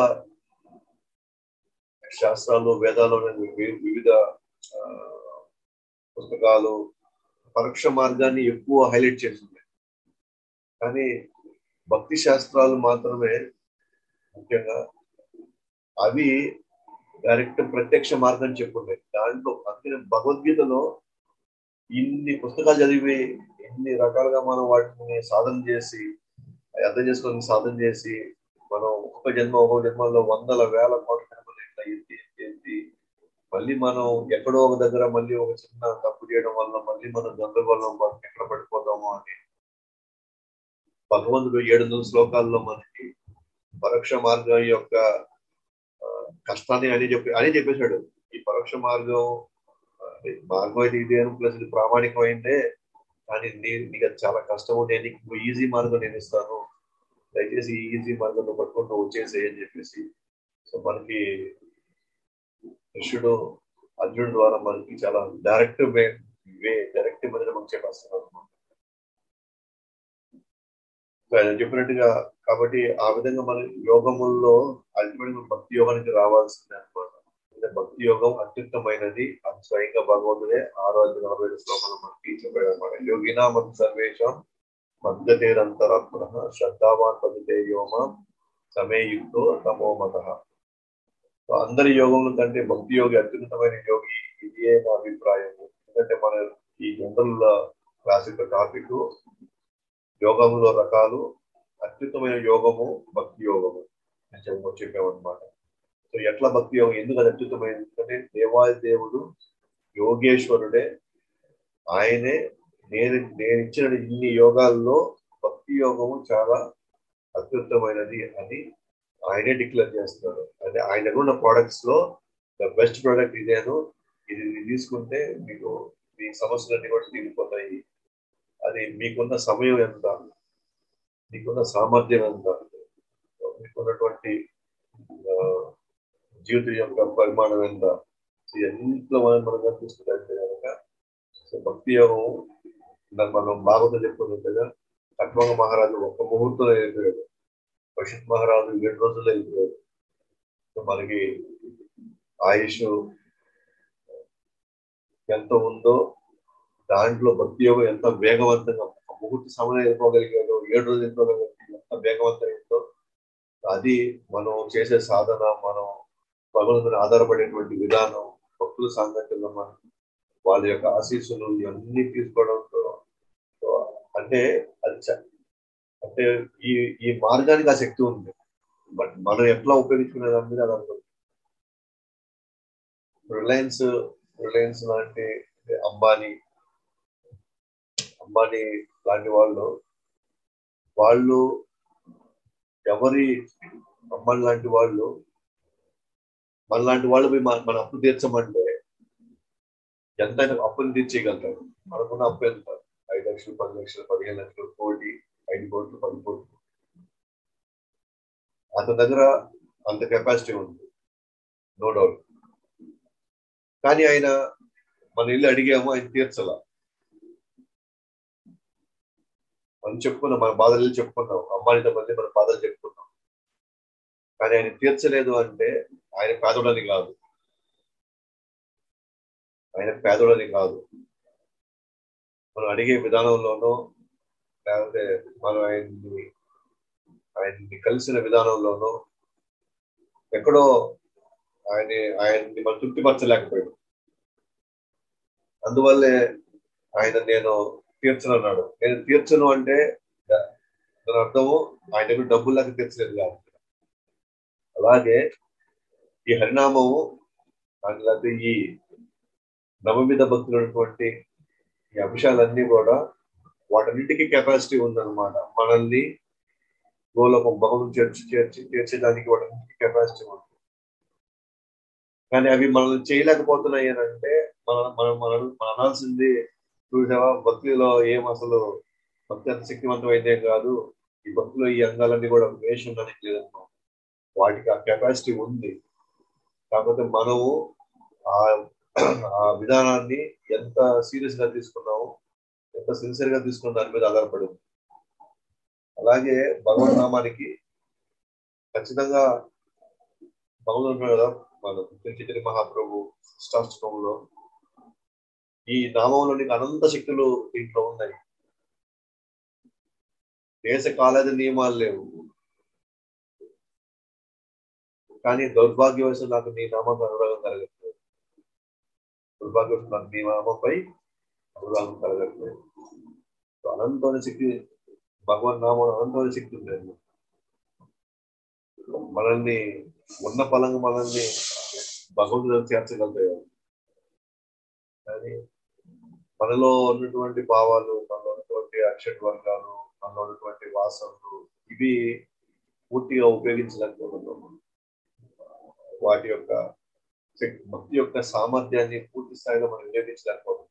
శాస్త్రాలు వేదాలు అనే వి- వివిధ ఆ, పుస్తకాలు పరోక్ష మార్గాన్ని ఎక్కువ హైలైట్ చేస్తుంది కానీ భక్తి శాస్త్రాలు మాత్రమే ముఖ్యంగా అవి డైరెక్ట్ ప్రత్యక్ష మార్గం చెప్పున్నాయి దాంట్లో అందుకని భగవద్గీతలో ఇన్ని పుస్తకాలు చదివి ఇన్ని రకాలుగా మనం వాటిని సాధన చేసి అర్థం చేసుకొని సాధన చేసి మనం ఒక జన్మ ఒక జన్మలో వందల వేల కోట్ల జన్మలు ఇట్లా ఎత్తి ఎత్తి ఎత్తి మళ్ళీ మనం ఎక్కడో ఒక దగ్గర మళ్ళీ ఒక చిన్న తప్పు చేయడం వల్ల మళ్ళీ మనం గందరగోళం పడి- ఎక్కడ పడిపోతామో అని భగవంతుడు ఏడు వందల శ్లోకాల్లో మనకి పరోక్ష మార్గం యొక్క ఆ, కష్టాన్ని అని చెప్పి అని చెప్పేశాడు ఈ పరోక్ష మార్గం ఆ, మార్గం అయితే ఇది అని ప్లస్ ఇది ప్రామాణికమైందే కానీ నీ నీకు అది చాలా కష్టము నేను నీకు ఈజీ మార్గం నేను ఇస్తాను దయచేసి ఈ ఈజీ మార్గంలో పట్టుకొని నువ్వు వచ్చేసేయ్ అని చెప్పేసి సో మనకి కృష్ణుడు అర్జునుడు ద్వారా మనకి చాలా డైరెక్ట్ వే వే డైరెక్ట్ మీద మనకు చెప్పేస్తున్నారు సో ఆయన చెప్పినట్టుగా కాబట్టి ఆ విధంగా మన యోగముల్లో అల్టిమేట్ భక్తి యోగానికి రావాల్సిందే అనమాట అంటే భక్తి యోగం అత్యుత్తమైనది అది స్వయంగా భగవంతుడే ఆరో ఐదు నలభై ఐదు శ్లోకాలు మనకి చెప్పాడు అనమాట యోగినా మన సర్వేషం మద్దతేరంతరాత్మ శ్రద్ధావాన్ పదితే యోమ సమేయుక్తో తమో మత సో అందరి యోగముల కంటే భక్తి యోగి అత్యున్నతమైన యోగి ఇదే నా అభిప్రాయము ఎందుకంటే మన ఈ జనరల్ క్లాస్ యొక్క టాపిక్ యోగంలో రకాలు అత్యుత్తమైన యోగము భక్తి యోగము అని చెప్ప చెప్పామన్నమాట సో ఎట్లా భక్తి యోగం ఎందుకు అది అత్యుత్తమైనది ఎందుకంటే దేవాది దేవుడు యోగేశ్వరుడే ఆయనే నేను నేను ఇచ్చిన ఇన్ని యోగాల్లో భక్తి యోగము చాలా అత్యుత్తమైనది అని ఆయనే డిక్లేర్ చేస్తున్నారు అంటే ఆయన ఉన్న ప్రోడక్ట్స్ లో ద బెస్ట్ ప్రోడక్ట్ ఇదేను ఇది ఇది తీసుకుంటే మీకు మీ సమస్యలన్నీ కూడా తీరిపోతాయి అది మీకున్న సమయం ఎంత మీకున్న సామర్థ్యం ఎంత మీకున్నటువంటి ఆ, జీవితం యొక్క పరిమాణం ఎంత సో ఎంతో మనం మనం కనిపిస్తుందంటే కనుక సో భక్తి యోగం ఇందాక మనం భాగవతం చెప్పుకున్నట్టుగా కట్మంగ మహారాజు ఒక్క ముహూర్తంలో వెళ్ళిపోయాడు పషిత్ మహారాజు ఏడు రోజుల్లో వెళ్ళిపోయాడు సో మనకి ఆయుష్ ఎంత ఉందో దాంట్లో భక్తి యోగం ఎంత వేగవంతంగా ఒక ముహూర్త సమయం వెళ్ళిపోగలిగాడు ఏడు రోజులు వెళ్ళిపోగలిగాడు ఎంత వేగవంతమైందో అది మనం చేసే సాధన మనం భగవంతుని ఆధారపడేటువంటి విధానం భక్తుల సాంగత్యంలో మనం వాళ్ళ యొక్క ఆశీస్సులు ఇవన్నీ తీసుకోవడంతో సో అంటే అది చ- అంటే ఈ ఈ మార్గానికి ఆ శక్తి ఉంది బట్ మనం ఎట్లా ఉపయోగించుకునే దాని మీద అది ఉంటుంది రిలయన్స్ రిలయన్స్ లాంటి అంబానీ అంబానీ లాంటి వాళ్ళు వాళ్ళు ఎవరి అంబానీ లాంటి వాళ్ళు మన లాంటి వాళ్ళు పోయి మన మన అప్పు తీర్చమంటే ఎంత అప్పుని తీర్చేయగలుగుతారు మనకున్న అప్పు ఎంత ఐదు లక్షలు పది లక్షలు పదిహేను లక్షలు కోటి ఐదు కోట్లు పది కోట్లు అతని దగ్గర అంత కెపాసిటీ ఉంది నో డౌట్ కానీ ఆయన మన ఇల్లు అడిగాము ఆయన తీర్చలా మనం చెప్పుకున్నాం మన బాధలు చెప్పుకున్నాం అమ్మాయితో మళ్ళీ మన బాధలు చెప్పుకున్నాం కానీ ఆయన తీర్చలేదు అంటే ఆయన పేదోడని కాదు ఆయన పేదోడని కాదు మనం అడిగే విధానంలోనో లేకపోతే మనం ఆయన్ని ఆయన్ని కలిసిన విధానంలోనో ఎక్కడో ఆయన ఆయన్ని మనం తృప్తిపరచలేకపోయాడు అందువల్లే ఆయన నేను తీర్చను అన్నాడు నేను తీర్చను అంటే దాని అర్థము ఆయన దగ్గర డబ్బులు లేక తీర్చలేదు కాదు అలాగే ఈ హరినామము లేకపోతే ఈ నవమిద భక్తులు ఉన్నటువంటి ఈ అంశాలన్నీ కూడా వాటన్నిటికీ కెపాసిటీ ఉందన్నమాట మనల్ని గోలోకం భగవం చేర్చి చేర్చి చేర్చడానికి వాటన్నిటికీ కెపాసిటీ ఉంది కానీ అవి మనల్ని చేయలేకపోతున్నాయి అని అంటే మన మనం మనం మనం అనాల్సింది చూసావా భక్తిలో ఏం అసలు భక్తి అంత శక్తివంతమైతే కాదు ఈ భక్తిలో ఈ అంగాలన్నీ కూడా వేషం ఉండడానికి లేదన్నమాట వాటికి ఆ కెపాసిటీ ఉంది కాకపోతే మనము ఆ ఆ విధానాన్ని ఎంత సీరియస్ గా తీసుకున్నామో ఎంత సిన్సియర్ గా తీసుకున్న దాని మీద ఆధారపడి ఉంది అలాగే భగవన్ నామానికి ఖచ్చితంగా భగవంతుడు ఉన్నాడు కదా మన చైతన్య మహాప్రభు సృష్టాష్టకంలో ఈ నామంలో నీకు అనంత శక్తులు దీంట్లో ఉన్నాయి దేశ కాలేద నియమాలు లేవు కానీ దౌర్భాగ్యవశం నాకు నీ నామం అనురాగం కలగట్లేదు దుర్భాగ్యవశం నాకు నీ నామంపై అనురాగం కలగట్లేదు అనంతమైన శక్తి భగవన్ నామం అనంతమైన శక్తి ఉంది మనల్ని ఉన్న పలంగా మనల్ని భగవంతుడు చేర్చగలుగుతాయి కానీ మనలో ఉన్నటువంటి భావాలు మనలో ఉన్నటువంటి అక్షట్ వర్గాలు మనలో ఉన్నటువంటి వాసనలు ఇవి పూర్తిగా ఉపయోగించలేకపోతున్నాం వాటి యొక్క భక్తి యొక్క సామర్థ్యాన్ని పూర్తి స్థాయిలో మనం వినియోగించలేకపోతున్నాం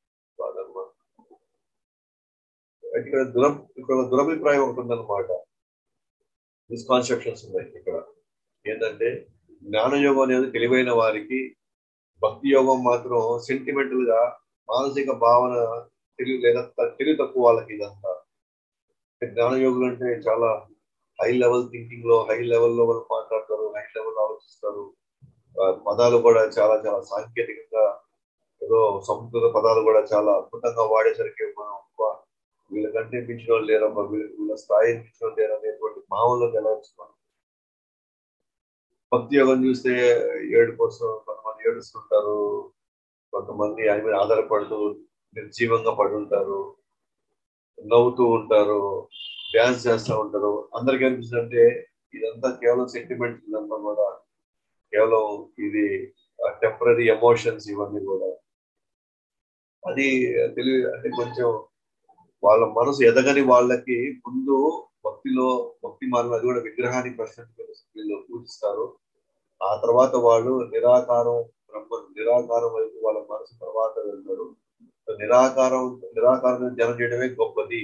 ఇక్కడ దుర ఇక్కడ దురభిప్రాయం ఒకటి ఉందన్నమాట మిస్కాన్సెప్షన్స్ ఉన్నాయి ఇక్కడ ఏంటంటే జ్ఞానయోగం అనేది తెలివైన వారికి భక్తి యోగం మాత్రం సెంటిమెంటల్ గా మానసిక భావన తెలివి లేదా తెలివి తక్కువ వాళ్ళకి ఇదంతా జ్ఞానయోగులు అంటే చాలా హై లెవెల్ థింకింగ్ లో హై లెవెల్లో వాళ్ళు మాట్లాడతారు హై లెవెల్ ఆలోచిస్తారు పదాలు కూడా చాలా చాలా సాంకేతికంగా ఏదో సంస్కృత పదాలు కూడా చాలా అద్భుతంగా వాడేసరికి మనం వీళ్ళకంటే మించిన వాళ్ళు లేరమ్మా వీళ్ళ స్థాయి మించిన వాళ్ళు లేరు అనేటువంటి భావంలో గెలవచ్చు భక్తి యోగం చూస్తే ఏడు కోసం కొంతమంది ఏడుస్తుంటారు కొంతమంది ఆయన మీద ఆధారపడుతూ నిర్జీవంగా పడి ఉంటారు నవ్వుతూ ఉంటారు డ్యాన్స్ చేస్తూ ఉంటారు అందరికి అనిపిస్తుంది అంటే ఇదంతా కేవలం సెంటిమెంట్ ఇదంతా కూడా కేవలం ఇది టెంపరీ ఎమోషన్స్ ఇవన్నీ కూడా అది తెలివి అంటే కొంచెం వాళ్ళ మనసు ఎదగని వాళ్ళకి ముందు భక్తిలో భక్తి మార్గం అది కూడా విగ్రహాన్ని ప్రశ్న వీళ్ళు పూజిస్తారు ఆ తర్వాత వాళ్ళు నిరాకారం బ్రహ్మ నిరాకారం వైపు వాళ్ళ మనసు తర్వాత వెళ్తారు నిరాకారం నిరాకారం ధ్యానం చేయడమే గొప్పది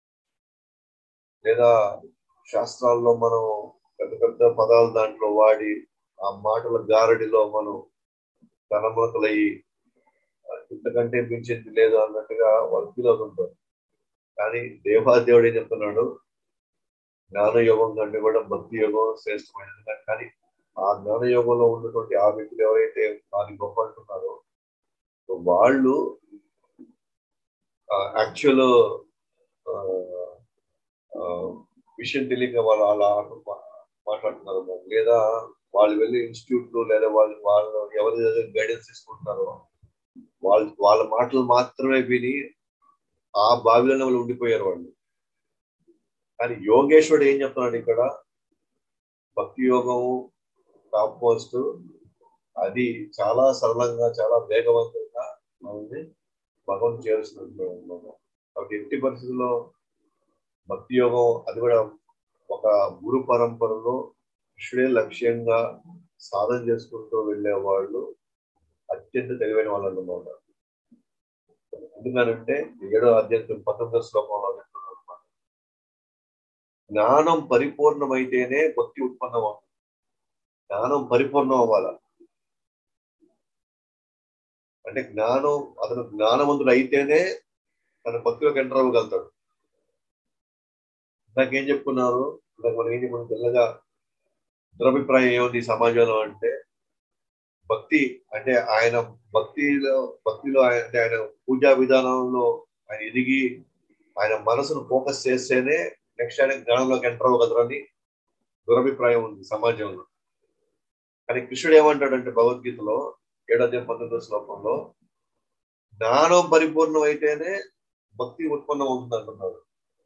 లేదా శాస్త్రాల్లో మనం పెద్ద పెద్ద పదాలు దాంట్లో వాడి ఆ మాటల గారడిలో మనం తనమతలయ్యి ఇంతకంటే మించింది లేదు అన్నట్టుగా వాళ్ళు ఫీల్ అవుతుంటారు కానీ దేవాదేవుడు ఏం చెప్తున్నాడు జ్ఞాన యోగం కంటే కూడా భక్తి యోగం శ్రేష్టమైనది కానీ ఆ జ్ఞాన యోగంలో ఉన్నటువంటి ఆ వ్యక్తులు ఎవరైతే దాని గొప్ప అంటున్నారో వాళ్ళు యాక్చువల్ విషయం తెలియక వాళ్ళు అలా మాట్లాడుతున్నారు లేదా వాళ్ళు వెళ్ళి ఇన్స్టిట్యూట్లు లేదా వాళ్ళు వాళ్ళు ఎవరి గైడెన్స్ తీసుకుంటున్నారో వాళ్ళు వాళ్ళ మాటలు మాత్రమే విని ఆ బావిలోనే వాళ్ళు ఉండిపోయారు వాళ్ళు కానీ యోగేశ్వరుడు ఏం చెప్తున్నాడు ఇక్కడ భక్తి యోగము టాప్ పోస్ట్ అది చాలా సరళంగా చాలా వేగవంతంగా మనల్ని భగవంతు చేరుస్తున్నట్టు ఒక ఎట్టి పరిస్థితుల్లో భక్తి యోగం అది కూడా ఒక గురు పరంపరలో కృష్ణుడే లక్ష్యంగా సాధన చేసుకుంటూ వెళ్ళే వాళ్ళు అత్యంత తెలివైన వాళ్ళు అన్నమాట ఎందుకనంటే ఏడో అధ్యాయం పంతొమ్మిదో శ్లోకంలో అనమాట జ్ఞానం పరిపూర్ణమైతేనే భక్తి ఉత్పన్నం అవుతుంది జ్ఞానం పరిపూర్ణం అవ్వాల అంటే జ్ఞానం అతను జ్ఞానవంతుడు అయితేనే తన భక్తిలోకి ఎంటర్ అవ్వగలుగుతాడు నాకేం చెప్పుకున్నారు నాకు మనం ఏం చెప్పుకున్నాం తెల్లగా దురభిప్రాయం ఏముంది ఈ సమాజంలో అంటే భక్తి అంటే ఆయన భక్తిలో భక్తిలో అంటే ఆయన పూజా విధానంలో ఆయన ఎదిగి ఆయన మనసును ఫోకస్ చేస్తేనే నెక్స్ట్ ఆయన జ్ఞానంలోకి ఎంటర్ అవ్వగలరని దురభిప్రాయం ఉంది సమాజంలో కానీ కృష్ణుడు ఏమంటాడంటే భగవద్గీతలో ఏడాది పంతొమ్మిదో శ్లోకంలో జ్ఞానం పరిపూర్ణం అయితేనే భక్తి ఉత్పన్నం అవుతుంది అంటున్నాడు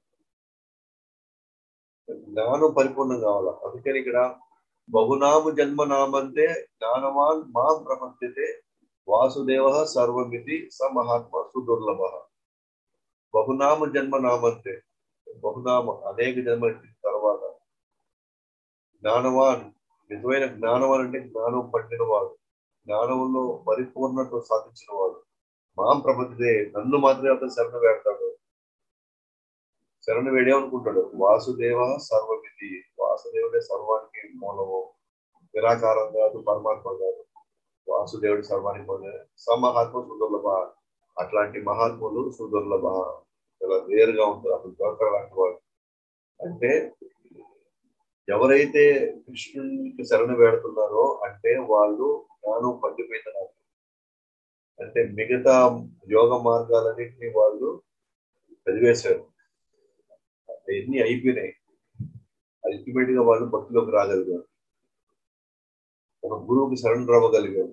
జ్ఞానం పరిపూర్ణం కావాలా అందుకని ఇక్కడ బహునామ జన్మ నామంతే జ్ఞానవాన్ మా ప్రపంచతే వాసుదేవ సర్వమితి స మహాత్మ సుదుర్లభ బహునామ జన్మ నామంతే బహునామ అనేక జన్మ తర్వాత జ్ఞానవాన్ నిజమైన జ్ఞానవాన్ అంటే జ్ఞానం పట్టినవాడు జ్ఞానంలో పరిపూర్ణత సాధించిన వాడు మాం ప్రపంచదే నన్ను మాత్రమే అతను శరణ వేడతాడు శరణ వేడేమనుకుంటాడు వాసుదేవ సర్వమితి వాసుదేవుడే సర్వానికి మూలము నిరాకారం కాదు పరమాత్మ కాదు వాసుదేవుడి సర్వానికి పొందారు సమహాత్మ సుదుర్లభ అట్లాంటి మహాత్ములు సుదుర్లభ చాలా వేరుగా ఉంటారు అసలు దొరకలాంటి వాళ్ళు అంటే ఎవరైతే కృష్ణునికి శరణ వేడుతున్నారో అంటే వాళ్ళు జ్ఞానం పండిపోయినారు అంటే మిగతా యోగ మార్గాలన్నింటినీ వాళ్ళు చదివేశారు అవన్నీ అయిపోయినాయి అల్టిమేట్ గా వాళ్ళు భక్తిలోకి రాగలిగారు ఒక గురువుకి శరణ్ రవ్వగలిగారు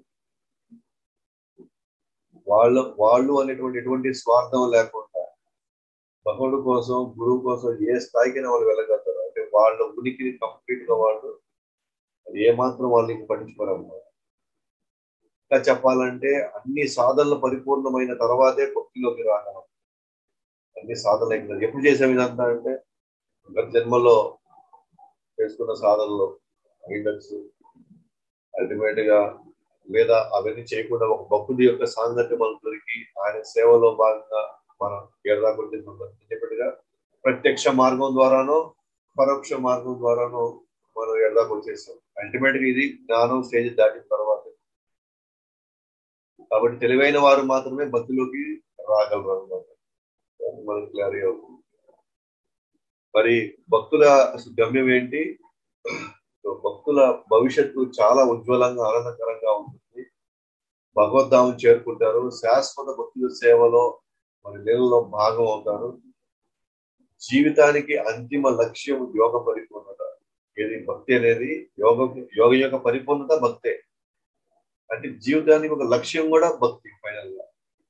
వాళ్ళ వాళ్ళు అనేటువంటి ఎటువంటి స్వార్థం లేకుండా భగవుడు కోసం గురువు కోసం ఏ స్థాయికైనా వాళ్ళు వెళ్ళగలుగుతారు అంటే వాళ్ళ ఉనికిని కంప్లీట్ గా వాళ్ళు ఏమాత్రం వాళ్ళకి పట్టించుకోరమ్మా ఇంకా చెప్పాలంటే అన్ని సాధనలు పరిపూర్ణమైన తర్వాతే భక్తిలోకి రాగలం అన్ని సాధనలు అయిపోయింది ఎప్పుడు చేసాం ఇదంతా అంటే గత జన్మలో చేసుకున్న సాధనలు అయిండొచ్చు అల్టిమేట్ గా లేదా అవన్నీ చేయకుండా ఒక భక్తుడి యొక్క సాంగత్యం మనకు దొరికి ఆయన సేవలో భాగంగా మనం ఎడదాకొచ్చినట్టుగా ప్రత్యక్ష మార్గం ద్వారానో పరోక్ష మార్గం ద్వారానో మనం ఎడదాకు వచ్చేసాం అల్టిమేట్ గా ఇది జ్ఞానం స్టేజ్ దాటిన తర్వాత కాబట్టి తెలివైన వారు మాత్రమే భక్తిలోకి రాగలరు అనమాట మనకు క్లారీ అవుతుంది మరి భక్తుల గమ్యం ఏంటి భక్తుల భవిష్యత్తు చాలా ఉజ్వలంగా ఆనందకరంగా ఉంటుంది భగవద్ధామం చేరుకుంటారు శాశ్వత భక్తుల సేవలో మరి నీళ్ళలో భాగం అవుతారు జీవితానికి అంతిమ లక్ష్యం యోగ పరిపూర్ణత ఇది భక్తి అనేది యోగ యోగ యొక్క పరిపూర్ణత భక్తే అంటే జీవితానికి ఒక లక్ష్యం కూడా భక్తి ఫైనల్ గా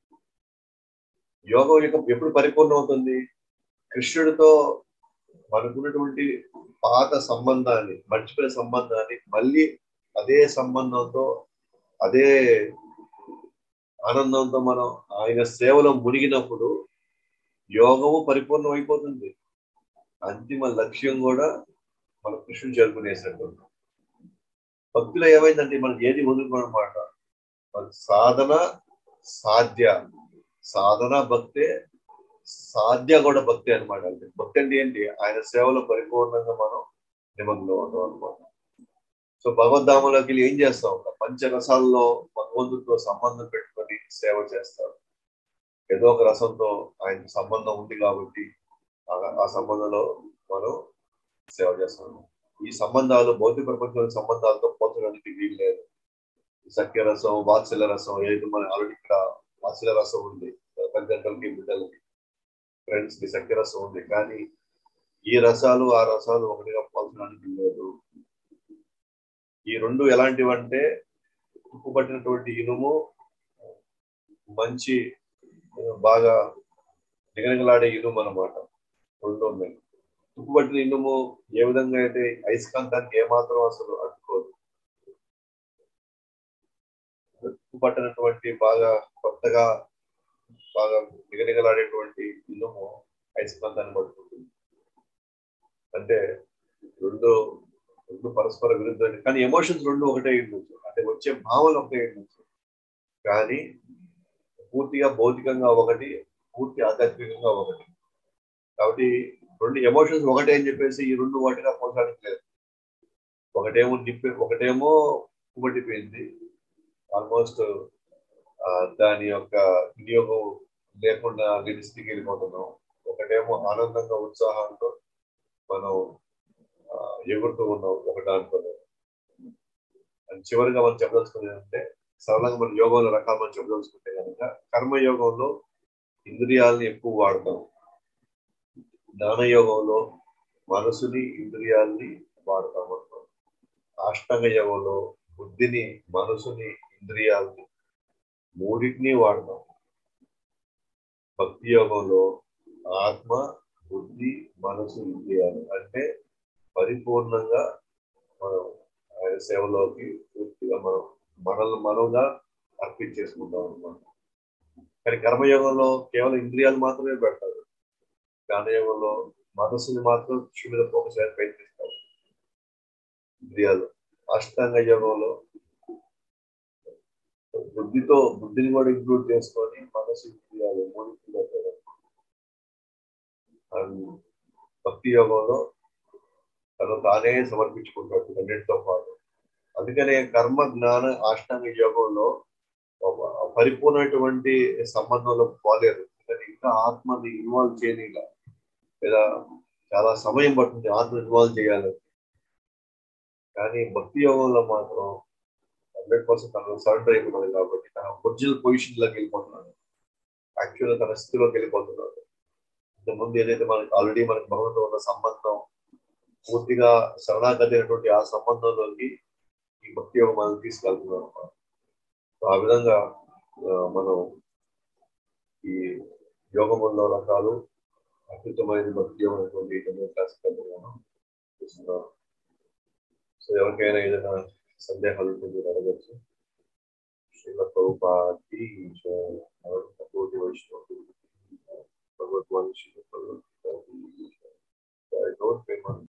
యోగం యొక్క ఎప్పుడు పరిపూర్ణం అవుతుంది కృష్ణుడితో మనకున్నటువంటి పాత సంబంధాన్ని మర్చిపోయిన సంబంధాన్ని మళ్ళీ అదే సంబంధంతో అదే ఆనందంతో మనం ఆయన సేవలో మునిగినప్పుడు యోగము పరిపూర్ణం అయిపోతుంది అంతిమ లక్ష్యం కూడా మన కృష్ణుడు చేరుకునేసినట్టు భక్తిలో ఏమైందంటే మనకి ఏది వదులుకోనమాట మన సాధన సాధ్య సాధన భక్తే సాధ్య కూడా భక్తి అనమాట అంటే భక్తి అంటే ఏంటి ఆయన సేవలో పరిపూర్ణంగా మనం నిమగ్నం అవుతాం అనమాట సో భగవద్ధామంలోకి వెళ్ళి ఏం చేస్తాం పంచరసాల్లో భగవంతుడితో సంబంధం పెట్టుకొని సేవ చేస్తారు ఏదో ఒక రసంతో ఆయన సంబంధం ఉంది కాబట్టి ఆ సంబంధంలో మనం సేవ చేస్తాం ఈ సంబంధాలు భౌతిక ప్రపంచంలో సంబంధాలతో పోల్చడానికి వీలు లేదు సఖ్య రసం వాత్సల్య రసం ఏది మన ఆల్రెడీ ఇక్కడ వాత్సల్య రసం ఉంది తల్లిదండ్రులకి బిడ్డలకి ఫ్రెండ్స్ కి సఖ్య రసం ఉంది కానీ ఈ రసాలు ఆ రసాలు ఒకటిగా పోల్చడానికి లేదు ఈ రెండు ఎలాంటివంటే ఉప్పుపట్టినటువంటి ఇనుము మంచి బాగా నిగనిగలాడే ఇనుము అనమాట రెండు ఉన్నాయి ఉప్పుపట్టిన ఇనుము ఏ విధంగా అయితే అయస్కాంతానికి ఏమాత్రం అసలు అడ్డుకోదు ఉప్పు పట్టినటువంటి బాగా కొత్తగా బాగా నిగనిగలాడేటువంటి ఇనుము అయస్కాంతాన్ని పట్టుకుంటుంది అంటే రెండు రెండు పరస్పర విరుద్ధం కానీ ఎమోషన్స్ రెండు ఒకటే ఉండొచ్చు అంటే వచ్చే భావనలు ఒకటే ఉండొచ్చు కానీ పూర్తిగా భౌతికంగా ఒకటి పూర్తి ఆధ్యాత్మికంగా ఒకటి కాబట్టి రెండు ఎమోషన్స్ ఒకటే అని చెప్పేసి ఈ రెండు వాటిగా పోసాడానికి లేదు ఒకటేమో నిప్పి ఒకటేమో కుమటిపోయింది ఆల్మోస్ట్ దాని యొక్క వినియోగం లేకుండా నిలిస్థితికి వెళ్ళిపోతున్నాం ఒకటేమో ఆనందంగా ఉత్సాహంతో మనం ఎగురుతూ ఉన్నాం ఒక దాంట్లో చివరిగా మనం చెప్పదలుచుకునేది అంటే సరళంగా మన యోగంలో రకాలు మనం చెప్పదలుచుకుంటే కనుక కర్మయోగంలో ఇంద్రియాలని ఎక్కువ వాడతాం జ్ఞానయోగంలో మనసుని ఇంద్రియాలని వాడతాం అంటాం అష్టాంగ యోగంలో బుద్ధిని మనసుని ఇంద్రియాలని మూడింటిని వాడతాం భక్తి యోగంలో ఆత్మ బుద్ధి మనసు ఇంద్రియాలు అంటే పరిపూర్ణంగా మనం ఆయన సేవలోకి పూర్తిగా మనం మనల్ని మనవుగా అర్పించేసుకుంటాం అనమాట కానీ కర్మయోగంలో కేవలం ఇంద్రియాలు మాత్రమే పెడతారు జ్ఞానయోగంలో మనసుని మాత్రం కృషి మీద ఫోకస్ చేయడానికి ప్రయత్నిస్తారు ఇంద్రియాలు అష్టాంగ యోగంలో బుద్ధితో బుద్ధిని కూడా ఇంక్లూడ్ చేసుకొని మనసు ఇంద్రియాలు మూడింటి పెట్టారు భక్తి యోగంలో తను తానే సమర్పించుకుంటాడు అన్నిటితో పాటు అందుకనే కర్మ జ్ఞాన అష్టాంగ యోగంలో ఒక పరిపూర్ణమైనటువంటి సంబంధంలో పోలేరు ఎందుకంటే ఇంకా ఆత్మని ఇన్వాల్వ్ చేయనిలా లేదా చాలా సమయం పడుతుంది ఆత్మ ఇన్వాల్వ్ చేయాలి కానీ భక్తి యోగంలో మాత్రం హండ్రెడ్ పర్సెంట్ తనకు సరెండర్ అయిపోతుంది కాబట్టి తన ఒరిజినల్ పొజిషన్ లోకి వెళ్ళిపోతున్నాడు యాక్చువల్ తన స్థితిలోకి వెళ్ళిపోతున్నాడు ఇంతకుముందు ఏదైతే మనకి ఆల్రెడీ మనకి భగవంతుడు ఉన్న సంబంధం పూర్తిగా శరణాగతి అయినటువంటి ఆ సంబంధంలోకి ఈ భక్తి యోగం మనం తీసుకెళ్తున్నాం అన్నమాట. సో ఆ విధంగా ఆ, మనం ఈ యోగముల్లో రకాలు అద్భుతమైన భక్తి యోగం అనేటువంటి ఎన్నో క్లాసికల్ మనం చూస్తున్నాం సో ఎవరికైనా ఏదైనా సందేహాలు ఉంటే మీరు అడగచ్చు శ్రీల ప్రభుపాది కోటి వైష్ణవుడు భగవద్వాన్ శ్రీల ప్రభుపాది డోంట్ పే